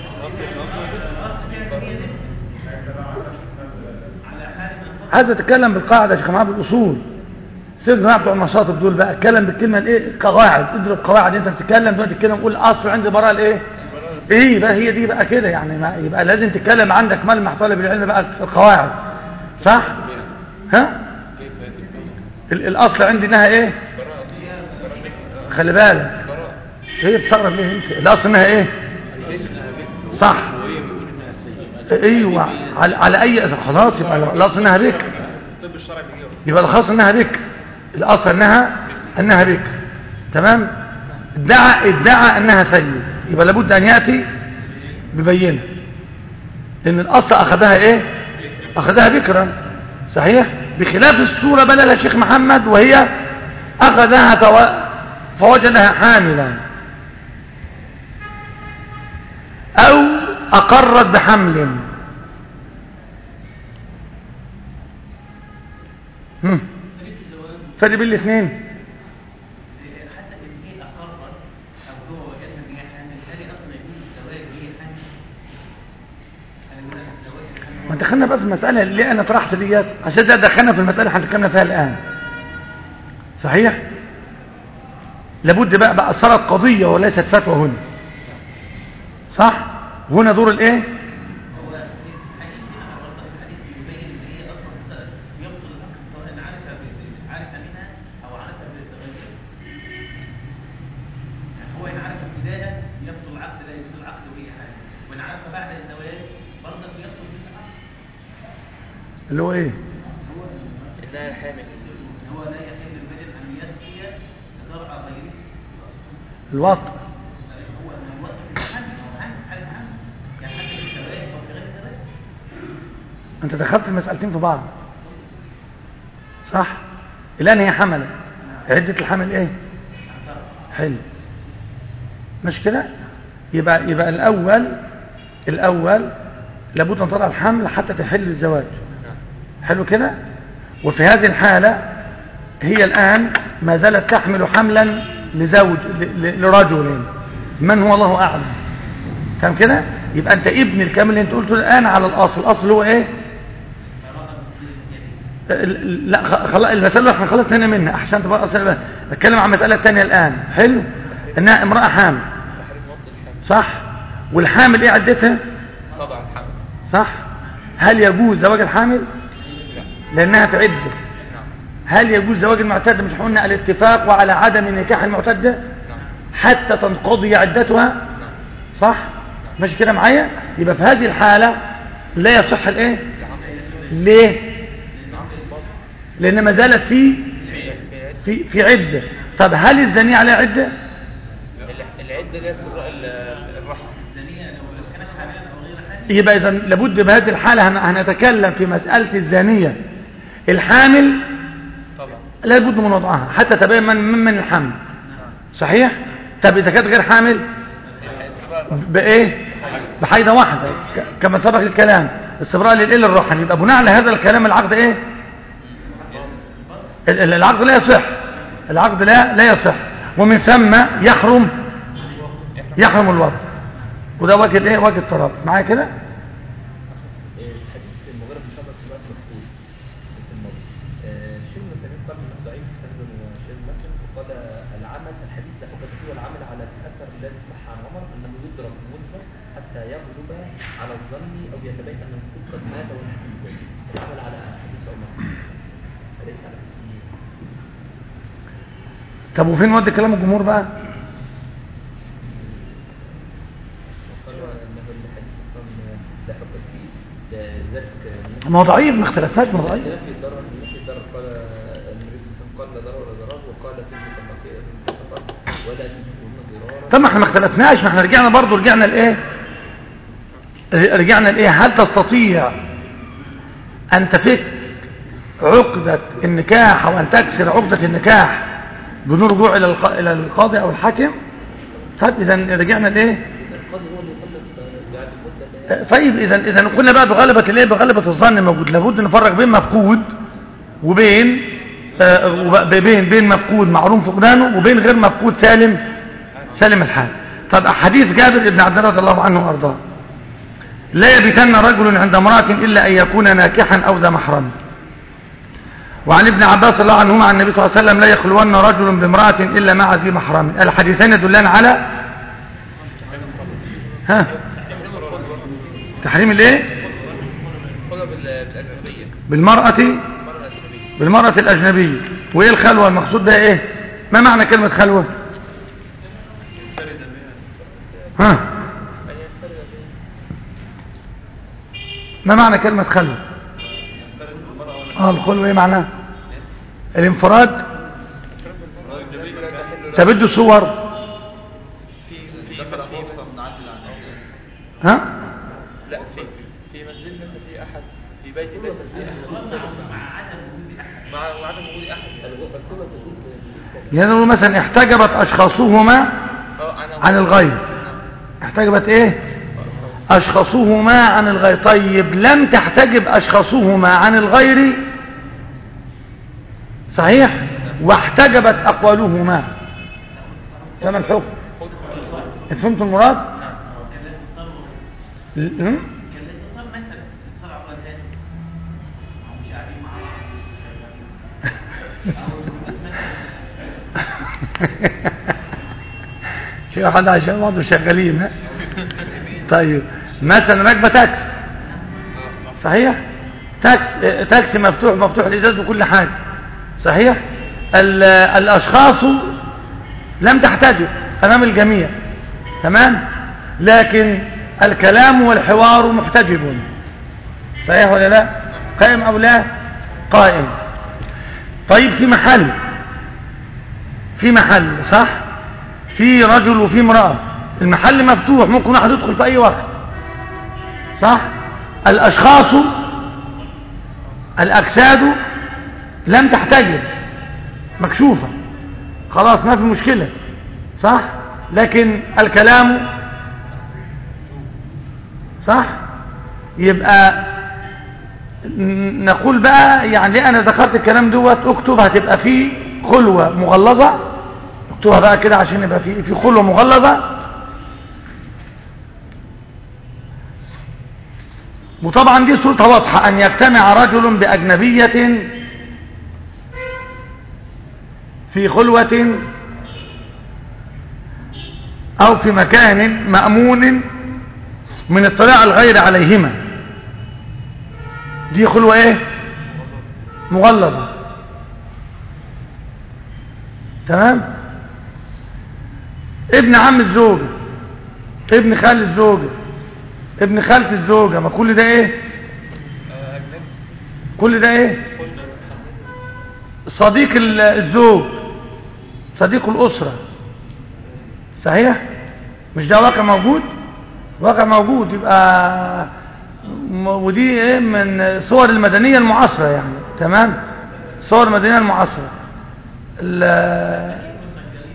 عايز اتكلم بالقاعده يا شيخ محمد بالاصول سيب الجماعه بتوع المشاطب دول بقى اتكلم بالكلمه الايه قواعد اضرب قواعد انت بتتكلم دلوقتي تتكلم قول اصل عندي براءه الايه ايه بقى هي دي بقى كده يعني ما يبقى لازم تتكلم عندك ملمح طالب العلم بقى القواعد صح ها ال- الاصل عندي انها ايه خلي بالك هي بتصرف ليه انت الاصل انها ايه صح ايوه على, على اي أساس؟ خلاص يبقى الاصل انها بكر الطب الشرعي بيجي يبقى الخاص انها بكر الاصل انها انها بكر تمام ادعى ادعى انها سيد يبقى لابد ان ياتي ببينه لان الاصل اخذها ايه اخذها بكرا صحيح بخلاف الصوره بلغ الشيخ محمد وهي اخذها فو... فوجدها حاملا او اقرت بحمل هم. فرق بين الاثنين حتى ان هي اقرت او هو وجدها ان هي حامل هل اصلا يجوز الزواج وهي حامل؟ هل يقول لك الزواج الحامل ما دخلنا بقى في المسألة اللي أنا طرحت ديت عشان ده دخلنا في المسألة اللي هنتكلم فيها الآن صحيح لابد بقى بقى صارت قضية وليست فتوى هنا صح هنا دور الايه هو الحديث هنا الرد الحديث بيبين ان هي اصلا يبطل الحكم سواء عرف ب- عرف منها او عرف بالتغير يعني هو ان عرف ابتداء يبطل العقد لا يبطل العقد وهي حامل وان عرف بعد الزواج برضه يبطل من العقد اللي هو ايه هو انها حامل ان هو لا يحل الرجل ان يسقي زرع غيره الوطء هو ان الوقت في الحمل هو حمل حاله حمل يعني حتى في الزواج او في غير الزواج انت دخلت المسألتين في بعض صح الآن هي حملت عدة الحمل ايه حلو مش كده يبقى يبقى الأول الأول لابد أن ترى الحمل حتى تحل الزواج حلو كده وفي هذه الحالة هي الآن ما زالت تحمل حملا لزوج ل- ل- لرجل من هو الله أعلم فاهم كده يبقى أنت ابن الكامل اللي أنت قلته الآن على الأصل الأصل هو إيه لا خلاص المسألة اللي احنا خلصنا هنا منها احسنت بقى اصلا بتكلم عن المسألة الثانية الآن حلو انها امرأة حامل تحريم وضع الحامل صح والحامل ايه عدتها طبعا الحامل صح هل يجوز زواج الحامل لا لانها في عدة نعم هل يجوز زواج المعتدة مش قلنا الاتفاق وعلى عدم نكاح المعتدة نعم حتى تنقضي عدتها نعم صح ماشي كده معايا يبقى في هذه الحالة لا يصح الايه ليه العقد الباطل لان ما زالت في في في في في عدة طب هل الزانية عليها عدة الع- العدة دي استبراء ال- الرحم يبقى اذا لابد بهذه الحالة هن- هنتكلم في مسألة الزانية الحامل طبعا لابد من وضعها حتى تبين من من, من الحمل صحيح طب اذا كانت غير حامل استبراء الرحم بايه بحيضة واحدة ك- كما سبق الكلام استبراء للإل الرحم يبقى بناء على هذا الكلام العقد ايه ال- ال- العقد لا يصح العقد لا لا يصح ومن ثم يحرم يحرم الوضع وده وجه الايه وجه الترابط معايا كده الحديث المغيرة بن شعبة في الوقت مفقود في الموت شيخ ابن تيمية قال انه ضعيف حفظ شيخ المتن وقال العمل الحديث لا حجة فيه والعمل على الاثر الذي صح عن عمر انه يدرك مدة حتى يغلب على الظن او يتبين ان المفقود قد مات ونحن ذلك العمل على حديث عمر وليس على حديث النبي. طب وفين ودي كلام الجمهور بقى وقال انه الحديث اصلا لا حجة فيه ذلك ما هو ضعيف ما اختلفناش ما هو ضعيف نفي الضرر نفي الضرر قال النبي صلى الله عليه وسلم قال لا ضرر ولا ضرار وقال كلمة المقية فقط ولا تنفقون ضرارا طب ما احنا ما اختلفناش ما احنا رجعنا برضه رجعنا لايه رجعنا لايه هل تستطيع ان تفك عقدة النكاح او ان تكسر عقدة النكاح بدون رجوع الى الق- الى القاضي او الحاكم طيب اذا رجعنا لايه القاضي هو اللي يطلق بعد المدة اللي هي طيب اذا اذا قلنا بقى بغلبة الايه بغلبة الظن موجود لابد نفرق بين مفقود وبين آه، وب- بين بين مفقود معلوم فقدانه وبين غير مفقود سالم سالم الحال طب حديث جابر بن عبد الله رضي الله عنه وارضاه لا يبيتن رجل عند امرأة إلا أن يكون ناكحا أو ذا محرم وعن ابن عباس الله عنهما عن النبي صلى الله عليه وسلم لا يخلون رجل بامرأة إلا مع ذي محرم الحديثين يدلان على ها تحريم الايه خذها بال- بالأجنبية بالمرأة المرأة الأجنبية بالمرأة الأجنبية وإيه الخلوة المقصود بها إيه ما معنى كلمة خلوة ها أن ينفرد به ما معنى كلمة خلوة اه الخلوة ايه معناها الانفراد تبدو صور في في في ها لا في في منزل ليس فيه أحد في بيت ليس فيه أحد مع عدم وجود أحد الخطوبة تدل بالإنسان يعني نقول مثلا احتجبت أشخاصهما اه عن عن الغير احتجبت ايه أشخاصهما عن الغير طيب لم تحتجب أشخاصهما عن الغير صحيح واحتجبت أقوالهما كما الحكم انت فهمت المراد م? كان الاتصال مثلا اتصال عبر الهاتف هم مش قاعدين مع بعض شيء واحد عشان بعض شغالين ها؟ طيب مثلا راكبه تاكس صحيح تاكس اه، تاكسي مفتوح مفتوح الازاز وكل حاجه صحيح ال- الاشخاص لم تحتجب امام الجميع تمام لكن الكلام والحوار محتجب صحيح ولا لا قائم او لا قائم طيب في محل في محل صح في رجل وفي امرأة المحل مفتوح ممكن واحد يدخل في اي وقت صح الاشخاص الاجساد لم تحتجب مكشوفة خلاص ما في مشكلة صح لكن الكلام صح يبقى ن- نقول بقى يعني ليه انا ذكرت الكلام دوت اكتب هتبقى فيه خلوة مغلظة اكتبها بقى كده عشان يبقى في في خلوة مغلظة وطبعا دي صورتها واضحة ان يجتمع رجل باجنبية في خلوة أو في مكان مأمون من اطلاع الغير عليهما دي خلوة ايه مغلظة تمام ابن عم الزوجة ابن خال الزوجة ابن خالة الزوجة ما كل ده ايه كل ده ايه صديق ال- الزوج صديق الأسرة صحيح مش ده واقع موجود واقع موجود يبقى م- ودي ايه من صور المدنية المعاصرة يعني تمام صور المدنية المعاصرة ال-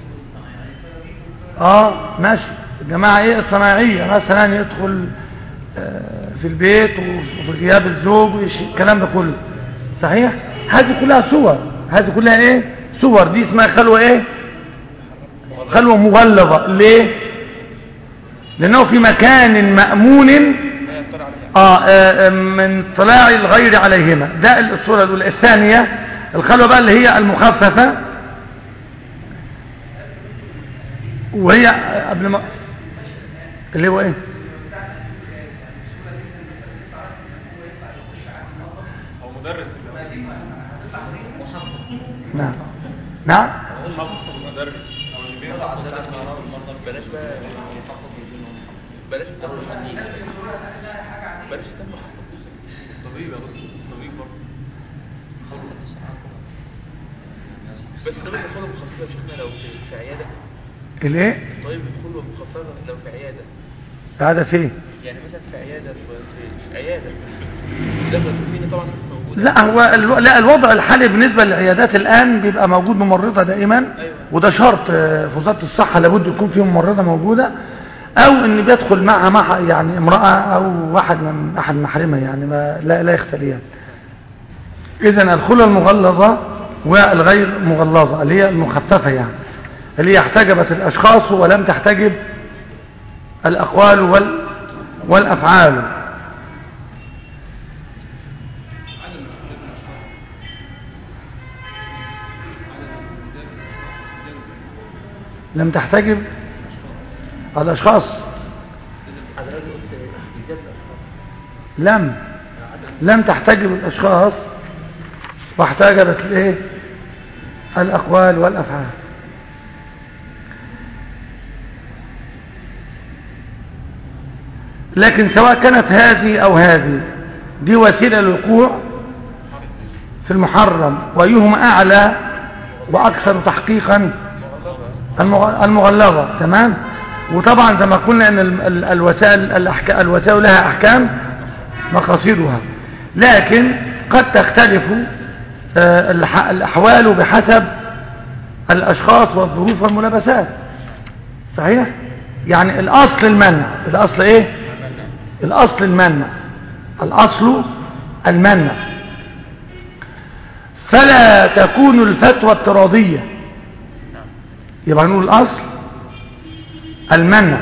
اه ماشي الجماعة ايه الصناعية مثلا يدخل آه، في البيت وفي غياب الزوج ويش- الكلام ده كله صحيح هذه كلها صور هذه كلها ايه صور دي اسمها خلوة ايه خلوة مغلظة ليه لانه في مكان مأمون لا يطلع عليها آه آه، من طلاع الغير عليهما ده الصورة الأولى الثانية الخلوة بقى اللي هي المخففة وهي قبل ما اللي هو ايه او مدرس نعم نعم محفظ مدرس او اللي بيقرا بلاش بقى بلاش الدم الحنين بلاش الدم محفظ طبيب يا بص طبيب برضه بس طبيب الخلوة مخففة يا شيخنا لو في, في عيادة الايه طيب الخلوة مخففة لو في عيادة هذا فين يعني مثلا في عيادة في, في عيادة ده فين طبعا بس موجودة لا هو الو... لا الوضع الحالي بالنسبة للعيادات الآن بيبقى موجود ممرضة دائما أيوة. وده شرط آه، في وزارة الصحة لابد يكون فيه ممرضة موجودة أو إن بيدخل معها مع يعني امرأة أو واحد من أحد محارمها يعني ما لا لا يختليان إذا الخلة المغلظة والغير مغلظة اللي هي المخففة يعني اللي هي احتجبت الأشخاص ولم تحتجب الأقوال وال... والأفعال لم تحتجب الأشخاص حضرتك قلت احتجاب الاشخاص لم لم تحتجب الأشخاص واحتجبت الايه الأقوال والأفعال لكن سواء كانت هذه أو هذه دي وسيلة للوقوع في المحرم وأيهما أعلى وأكثر تحقيقا المغ- المغلظة تمام وطبعا زي ما قلنا ان ال- ال- الوسائل الأحكام الوسائل لها احكام مقاصدها لكن قد تختلف آه، الح- الاحوال بحسب الاشخاص والظروف والملابسات صحيح يعني الاصل المنع الاصل ايه الاصل المنع الاصل المنع فلا تكون الفتوى اضطراديه يبقى نقول الأصل المنع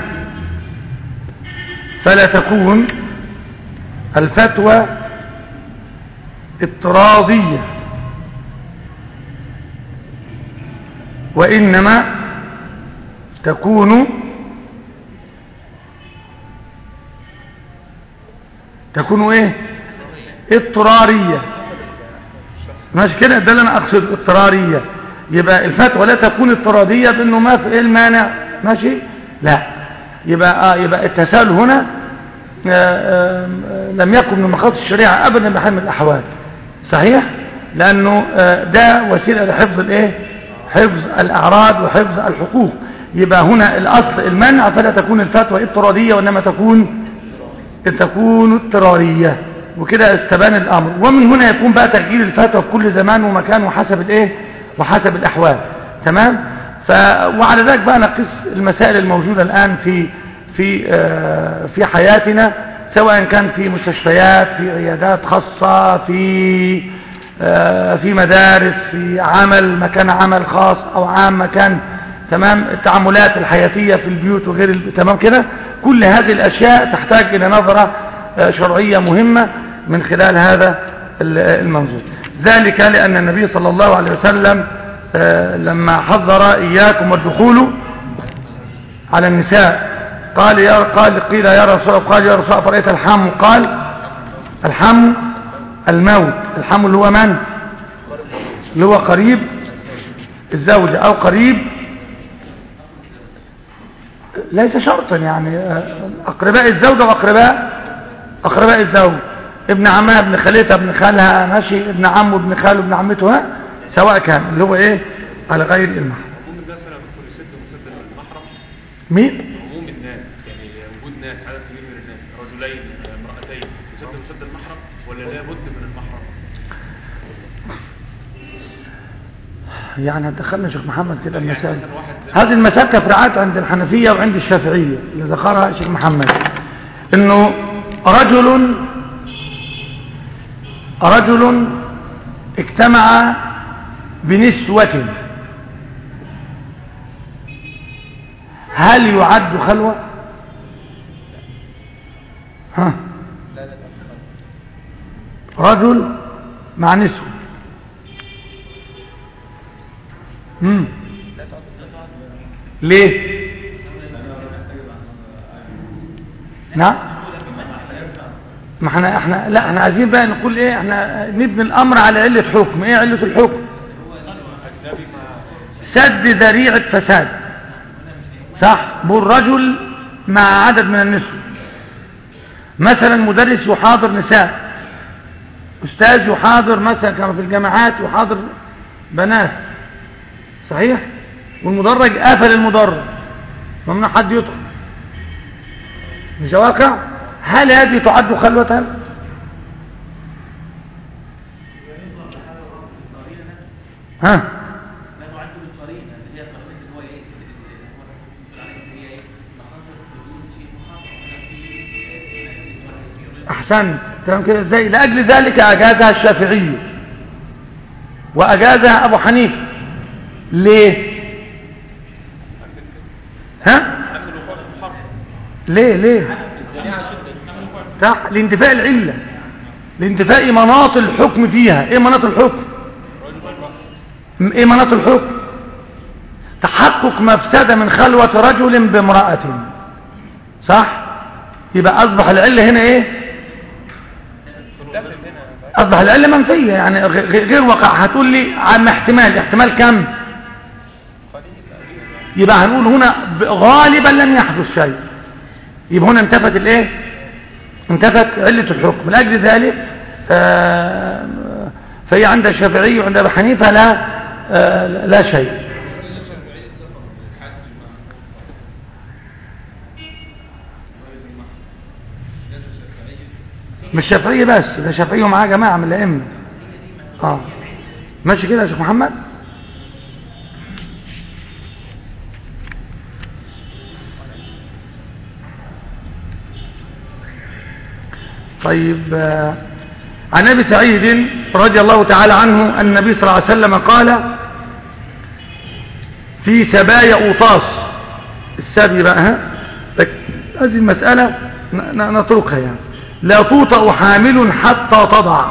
فلا تكون الفتوى اضطرادية وإنما تكون تكون ايه اضطرارية ماشي كده ده اللي انا اقصد اضطرارية يبقى الفتوى لا تكون اضطرارية بانه ما في ايه المانع ماشي لا يبقى آه يبقى التساؤل هنا آه آه آه، لم يكن من مقاصد الشريعة ابدا بحال من الاحوال صحيح لانه آه ده وسيلة لحفظ الايه حفظ الاعراض وحفظ الحقوق يبقى هنا الاصل المنع فلا تكون الفتوى اضطرارية وانما تكون تكون اضطرارية وكده استبان الأمر ومن هنا يكون بقى تغيير الفتوى في كل زمان ومكان وحسب الايه وحسب الأحوال تمام ف وعلى ذلك بقى نقص المسائل الموجودة الآن في في آه في حياتنا سواء كان في مستشفيات في عيادات خاصة في آه في مدارس في عمل مكان عمل خاص أو عام مكان تمام التعاملات الحياتية في البيوت وغير الب... تمام كده كل هذه الأشياء تحتاج إلى نظرة آه، شرعية مهمة من خلال هذا ال- المنظور ذلك لأن النبي صلى الله عليه وسلم آه، لما حذر إياكم والدخول على النساء قال يا قال قيل يا رسول قال يا رسول الله فرأيت الحم قال الحم الموت الحم اللي هو من اللي هو قريب الزوجة أو قريب ليس شرطا يعني آه، أقرباء الزوجة وأقرباء أقرباء الزوج ابن عمها ابن خالتها ابن خالها ماشي ابن عمه ابن خاله ابن عمته ها سواء كان اللي هو ايه على غير المحرم عموم الناس انا دكتور يسد مسد المحرم مين عموم الناس يعني وجود ناس عدد كبير من الناس رجلين امرأتين يسد مسد المحرم ولا لابد من المحرم يعني هتدخلنا شيخ محمد كده المسائل هذه المسائل تفرعات عند الحنفية وعند الشافعية اللي ذكرها شيخ محمد انه رجل رجل اجتمع بنسوة هل يعد خلوة ها رجل مع نسوة مم. ليه نعم ما احنا احنا لا احنا عايزين بقى نقول ايه احنا نبني الامر على علة حكم ايه علة الحكم سد ذريعة فساد صح بقول رجل مع عدد من النسوة مثلا مدرس يحاضر نساء استاذ يحاضر مثلا كما في الجامعات يحاضر بنات صحيح والمدرج قفل المدرج ممنوع حد يدخل مش واقع هل هذه تعد خلوة ها ما نعد بالقرينه اللي هي قرينه اللي هو ايه اللي هو بيقول عليه اللي هي ايه مخاطر بدون شيء محرم احسن تمام كده ازاي لاجل ذلك اجازها الشافعي واجازها ابو حنيفه ليه ها ليه ليه صح لانتفاء العله لانتفاء مناط الحكم فيها ايه مناط الحكم م- ايه مناط الحكم تحقق مفسده من خلوه رجل بامراه صح يبقى اصبح العله هنا ايه اصبح العله منفيه يعني غ- غ- غير وقع هتقول لي عم احتمال احتمال كم يبقى هنقول هنا ب- غالبا لم يحدث شيء يبقى هنا انتفت الايه انتفت علة الحكم لاجل ذلك آه، فهي عند الشافعي وعند ابي حنيفه لا آه، لا شيء مش شافعية بس ده شافعي ومعاه جماعة من الأئمة اه ماشي كده يا شيخ محمد طيب آه، عن ابي سعيد رضي الله تعالى عنه أن النبي صلى الله عليه وسلم قال في سبايا أوطاس السبي بقى ها لك- هذه المسألة ن- ن- نتركها يعني لا توطأ حامل حتى تضع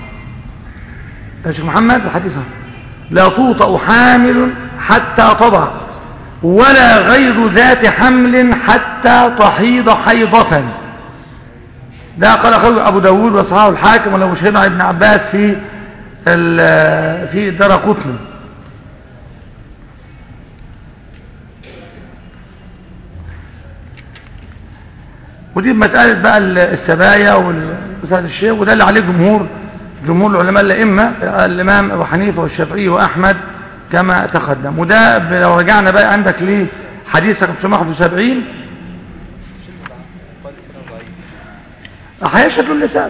يا شيخ محمد الحديث ها. لا توطأ حامل حتى تضع ولا غير ذات حمل حتى تحيض حيضة ده قال أخوه أبو داود وصحاه الحاكم ولو شهد عن ابن عباس في ال- في دار قطن ودي مسألة بقى السبايا ومسألة الشيخ وده اللي عليه جمهور جمهور العلماء الأئمة الإمام أبو حنيفة والشافعي وأحمد كما تقدم وده ب- لو رجعنا بقى عندك لحديث رقم 571 قال سنة ضعيف هيشهد اللسان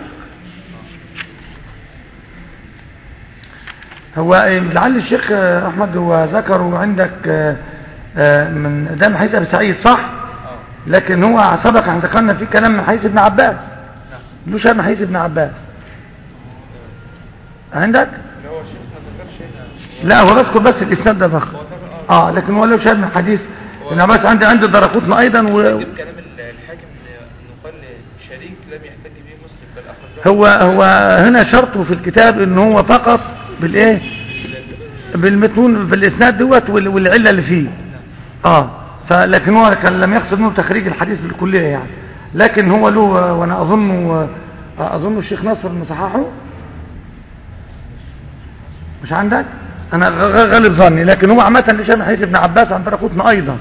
هو إيه، لعل الشيخ آه، احمد هو ذكره عندك آه، آه، من ده من حديث ابي سعيد صح لكن هو سبق ان ذكرنا فيه كلام من حديث ابن عباس له شاهد من حديث ابن عباس عندك اللي هو الشيخ ما ذكرش هنا لا هو بذكر بس الاسناد ده فقط هو ذكر اه اه لكن هو له شاهد من حديث ابن عباس عندي عند الدرقطني ايضا و... يجب كلام ال- الحاكم إن- انه قال شريك لم يحتج به مسلم بل اخرج له هو هو هنا شرطه في الكتاب ان هو فقط بالايه بالمتون في الاسناد دوت وال- والعله اللي فيه اه فلكن هو كان لم يقصد منه تخريج الحديث بالكليه يعني لكن هو له وانا اظن اظن الشيخ نصر انه صححه مش عندك انا غ- غ- غالب ظني لكن هو عامه لشام حديث ابن عباس عن قطن ايضا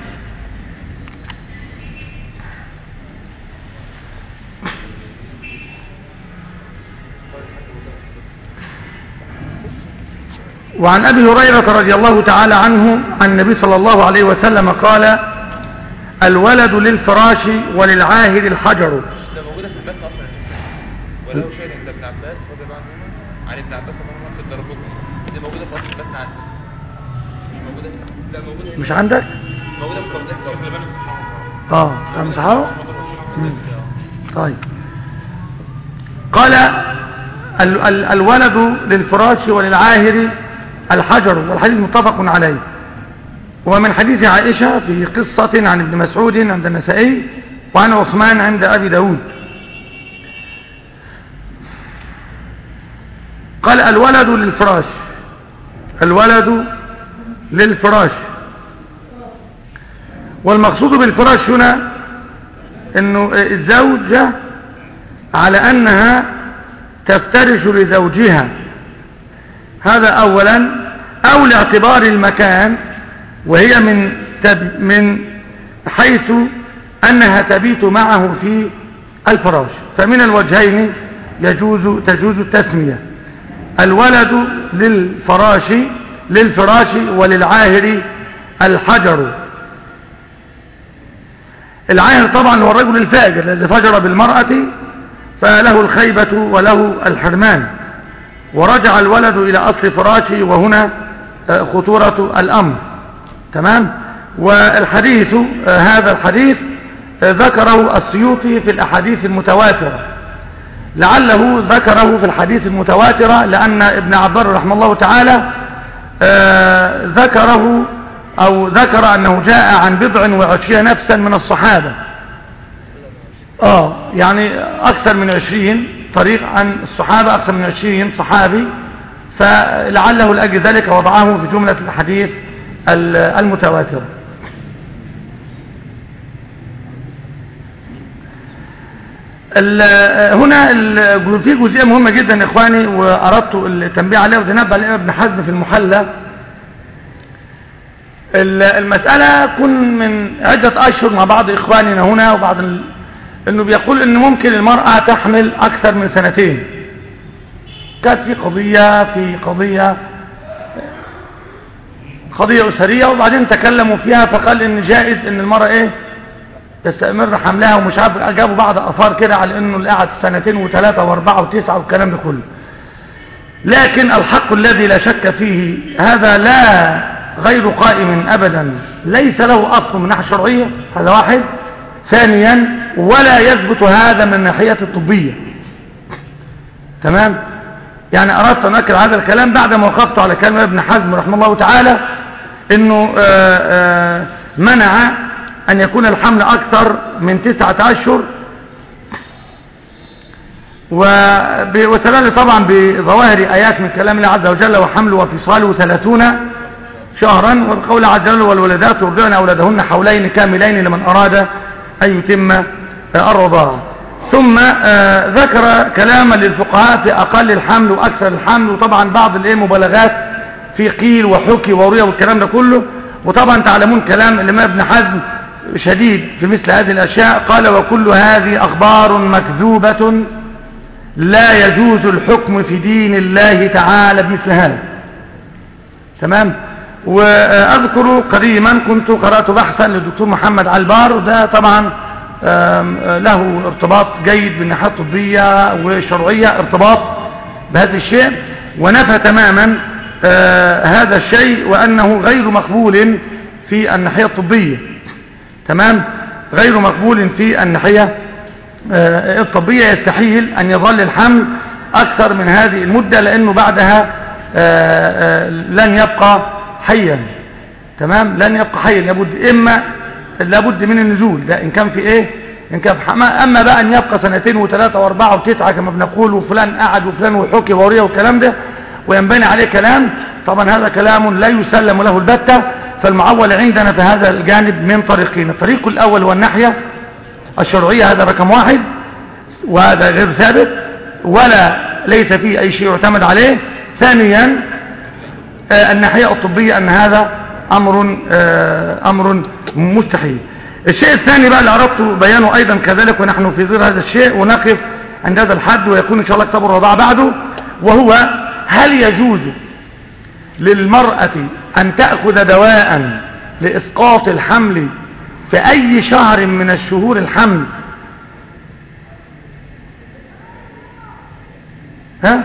وعن أبي هريرة رضي الله تعالى عنه عن النبي صلى الله عليه وسلم قال الولد للفراش وللعاهر الحجر ده موجودة في المتن أصلا يا شيخ وله شاهد عند ابن عباس رضي الله عنهما عن ابن عباس رضي الله عنه في الدرقطني دي موجودة في أصل المتن عندي مش موجودة لا موجودة في مش عندك موجودة في توضيح الشيخ لبنان اه كان صحابه مم. طيب قال ال ال الولد للفراش وللعاهر الحجر والحديث متفق عليه ومن حديث عائشة في قصة عن ابن مسعود عند النسائي وعن عثمان عند أبي داود قال الولد للفراش الولد للفراش والمقصود بالفراش هنا انه الزوجة على انها تفترش لزوجها هذا اولا او لاعتبار المكان وهي من تب من حيث انها تبيت معه في الفراش فمن الوجهين يجوز تجوز التسمية الولد للفراش للفراش وللعاهر الحجر العاهر طبعا هو الرجل الفاجر الذي فجر بالمرأة فله الخيبة وله الحرمان ورجع الولد إلى أصل فراشه وهنا آه، خطورة الأمر تمام والحديث آه، هذا الحديث آه، ذكره السيوطي في الأحاديث المتواترة لعله ذكره في الحديث المتواترة لأن ابن عبار رحمه الله تعالى آه، ذكره أو ذكر أنه جاء عن بضع وعشرين نفسا من الصحابة آه يعني أكثر من عشرين طريق عن الصحابة أكثر من عشرين صحابي فلعله لأجل ذلك وضعه في جملة الحديث ال- المتواترة ال- هنا ال- في جزئية مهمة جدا يا إخواني وأردت التنبيه عليها وده نبه عليها ابن حزم في المحلى ال- المسألة كن من عدة أشهر مع بعض إخواننا هنا وبعض ال... أنه بيقول أنه ممكن المرأة تحمل أكثر من سنتين كانت في قضية في قضية قضية أسرية وبعدين تكلموا فيها فقال أن جائز أن المرأة إيه تستمر حملها ومش عارف جابوا بعض أثار كده على أنه اللي قعد سنتين وثلاثة وأربعة وتسعة والكلام ده كله لكن الحق الذي لا شك فيه هذا لا غير قائم أبدا ليس له أصل من ناحية شرعية هذا واحد ثانيا ولا يثبت هذا من الناحية الطبية تمام يعني أردت أن أكل هذا الكلام بعد ما وقفت على كلام ابن حزم رحمه الله تعالى أنه آآ آآ منع أن يكون الحمل أكثر من تسعة أشهر وب- واستدل طبعا بظواهر آيات من كلام الله عز وجل وحمله وفصاله ثلاثون شهرا والقول عز وجل والولدات يرضعن أولادهن حولين كاملين لمن أراد أن يتم آه، الرضاعة ثم آه، ذكر كلاما للفقهاء في أقل الحمل وأكثر الحمل وطبعا بعض الايه مبالغات في قيل وحكي ورؤيا والكلام ده كله وطبعا تعلمون كلام الإمام ابن حزم شديد في مثل هذه الأشياء قال وكل هذه أخبار مكذوبة لا يجوز الحكم في دين الله تعالى بمثل هذا تمام واذكر قديما كنت قرات بحثا للدكتور محمد علبار وده طبعا آم، آه، له ارتباط جيد بالناحيه الطبيه والشرعيه ارتباط بهذا الشيء ونفى تماما آه، هذا الشيء وانه غير مقبول في الناحيه الطبيه تمام غير مقبول في الناحيه آه، الطبية يستحيل أن يظل الحمل أكثر من هذه المدة لأنه بعدها آه، آه، لن يبقى حيا تمام لن يبقى حيا لابد إما لابد من النزول ده إن كان في إيه إن كان في حما أما بقى أن يبقى سنتين وثلاثة وأربعة وتسعة كما بنقول وفلان قعد وفلان وحكي وريه والكلام ده وينبني عليه كلام طبعا هذا كلام لا يسلم له البتة فالمعول عندنا في هذا الجانب من طريقين الطريق الأول والناحية الشرعية هذا رقم واحد وهذا غير ثابت ولا ليس فيه أي شيء يعتمد عليه ثانيا آه، الناحية الطبية أن هذا أمر آه، أمر مستحيل الشيء الثاني بقى اللي أردت بيانه أيضا كذلك ونحن في ظل هذا الشيء ونقف عند هذا الحد ويكون إن شاء الله كتاب الرضاعة بعده وهو هل يجوز للمرأة أن تأخذ دواء لإسقاط الحمل في أي شهر من الشهور الحمل ها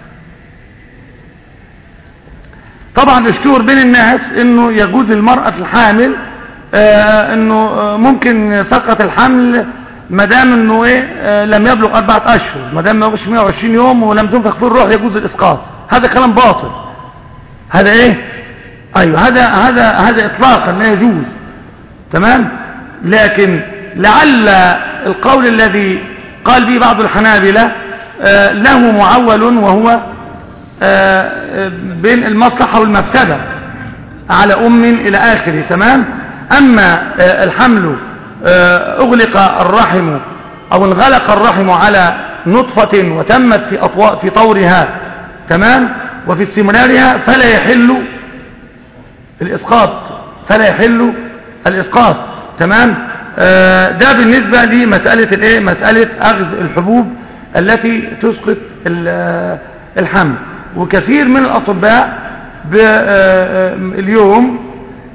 طبعا اشتهر بين الناس انه يجوز للمرأة الحامل آه انه آه ممكن سقط الحمل ما دام انه ايه آه لم يبلغ اربعة اشهر ما دام ما يبلغش 120 يوم ولم تنفخ فيه الروح يجوز الاسقاط هذا كلام باطل هذا ايه ايوه هذا هذا هذا اطلاقا لا يجوز تمام لكن لعل القول الذي قال به بعض الحنابلة آه له معول وهو آه بين المصلحة والمفسدة على أم إلى آخره تمام أما آه الحمل أغلق الرحم أو انغلق الرحم على نطفة وتمت في, أطواء في طورها تمام وفي استمرارها فلا يحل الإسقاط فلا يحل الإسقاط تمام آه ده بالنسبة لمسألة الايه مسألة أخذ الحبوب التي تسقط الحمل وكثير من الأطباء اليوم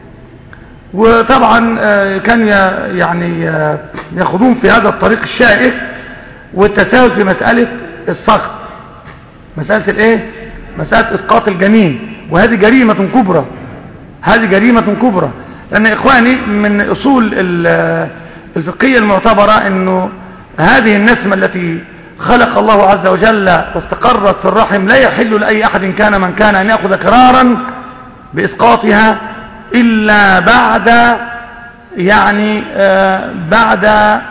وطبعا كان يعني ياخذون في هذا الطريق الشائك والتساهل في مسألة السقط مسألة الايه مسألة اسقاط الجنين وهذه جريمة كبرى هذه جريمة كبرى لأن إخواني من أصول الفقهية المعتبرة أنه هذه النسمة التي خلق الله عز وجل واستقرت في الرحم لا يحل لأي أحد كان من كان أن يأخذ قرارا بإسقاطها إلا بعد يعني آه بعد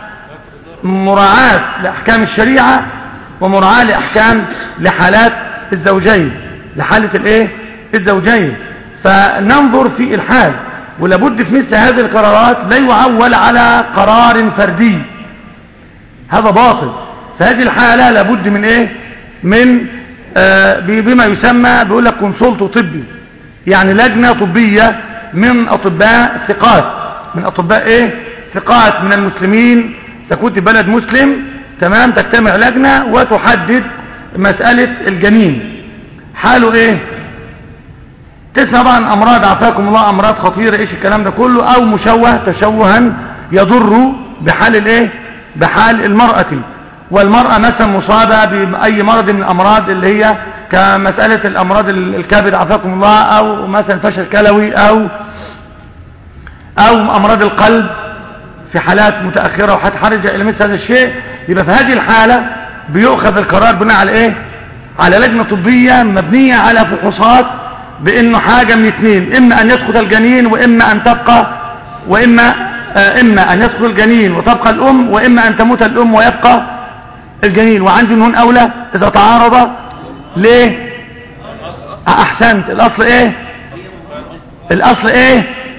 مراعاة لأحكام الشريعة ومراعاة لأحكام لحالات الزوجين لحالة الايه الزوجين فننظر في الحال ولابد في مثل هذه القرارات لا يعول على قرار فردي هذا باطل فهذه الحالة لابد من ايه من آه بما يسمى بيقول لك كونسولت طبي يعني لجنة طبية من اطباء ثقات من اطباء ايه ثقات من المسلمين سكوت بلد مسلم تمام تجتمع لجنة وتحدد مسألة الجنين حاله ايه تسمع بقى عن امراض عافاكم الله امراض خطيرة ايش الكلام ده كله او مشوه تشوها يضر بحال الايه بحال المرأة والمرأة مثلا مصابة بأي مرض من الأمراض اللي هي كمسألة الأمراض الكبد عافاكم الله أو مثلا فشل كلوي أو أو أمراض القلب في حالات متأخرة وهتحرج إلى مثل هذا الشيء يبقى في هذه الحالة بيؤخذ القرار بناء على إيه على لجنة طبية مبنية على فحوصات بأنه حاجة من اثنين إما أن يسقط الجنين وإما أن تبقى وإما آه إما أن يسقط الجنين وتبقى الأم وإما أن تموت الأم ويبقى الجنين وعندي هون أولى إذا تعارض ليه أحسنت الأصل إيه الأصل إيه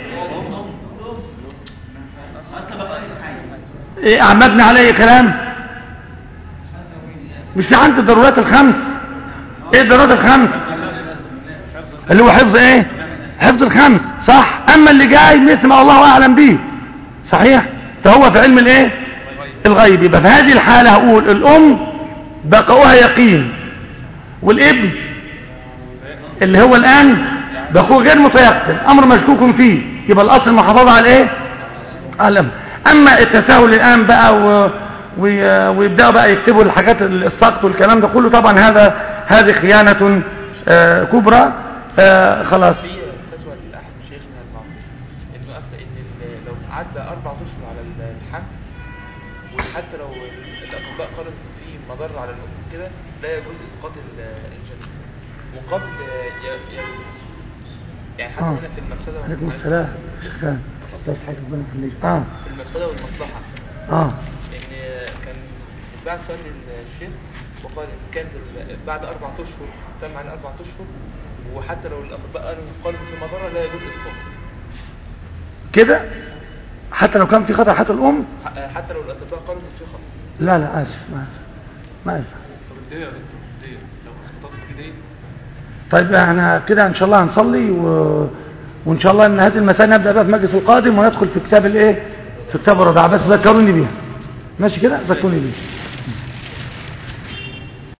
إيه عمدنا عليه كلام مش عندي الضرورات الخمس ايه الضرورات الخمس اللي هو حفظ ايه حفظ الخمس صح اما اللي جاي نسمع الله اعلم به صحيح فهو في علم الايه الغيب يبقى في هذه الحالة هقول الام بقاؤها يقين والابن اللي هو الان بقوه غير متيقن امر مشكوك فيه يبقى الاصل المحافظة على ايه على الامر اما التساهل الان بقى و... ويبداوا بقى يكتبوا الحاجات السقط والكلام ده كله طبعا هذا هذه خيانة آه كبرى آه خلاص في فتوى لأحد شيخنا المعروف انه افتى ان ال- لو عدى اربع اشهر على ال- الحمل وحتى لو الاطباء قالوا ان في مضر على الام كده لا يجوز اسقاط ال- الجنين وقبل ي- يجوز يعني حتى آه. هنا في المفسده عليكم والمصلحة- السلام شيخ خان الله يصحيك ربنا يخليك اه في المفسده والمصلحه اه ان كان بعد سؤال للشيخ وقال ان كان ال- بعد اربع اشهر تم على اربع اشهر وحتى لو الاطباء قالوا قالوا في مضره لا يجوز اسقاط كده حتى لو كان في خطأ حتى الأم ح- حتى لو الاطباء قالوا ان في خطا لا لا آسف ما ما ينفع طب الدية يا دكتور الدية لو اسقطت في دية طيب احنا كده ان شاء الله هنصلي و... وان شاء الله ان هذه المسائل نبدا بقى في المجلس القادم وندخل في كتاب الايه في كتاب الرضاعه بس ذكروني بيها ماشي كده ذكروني بيها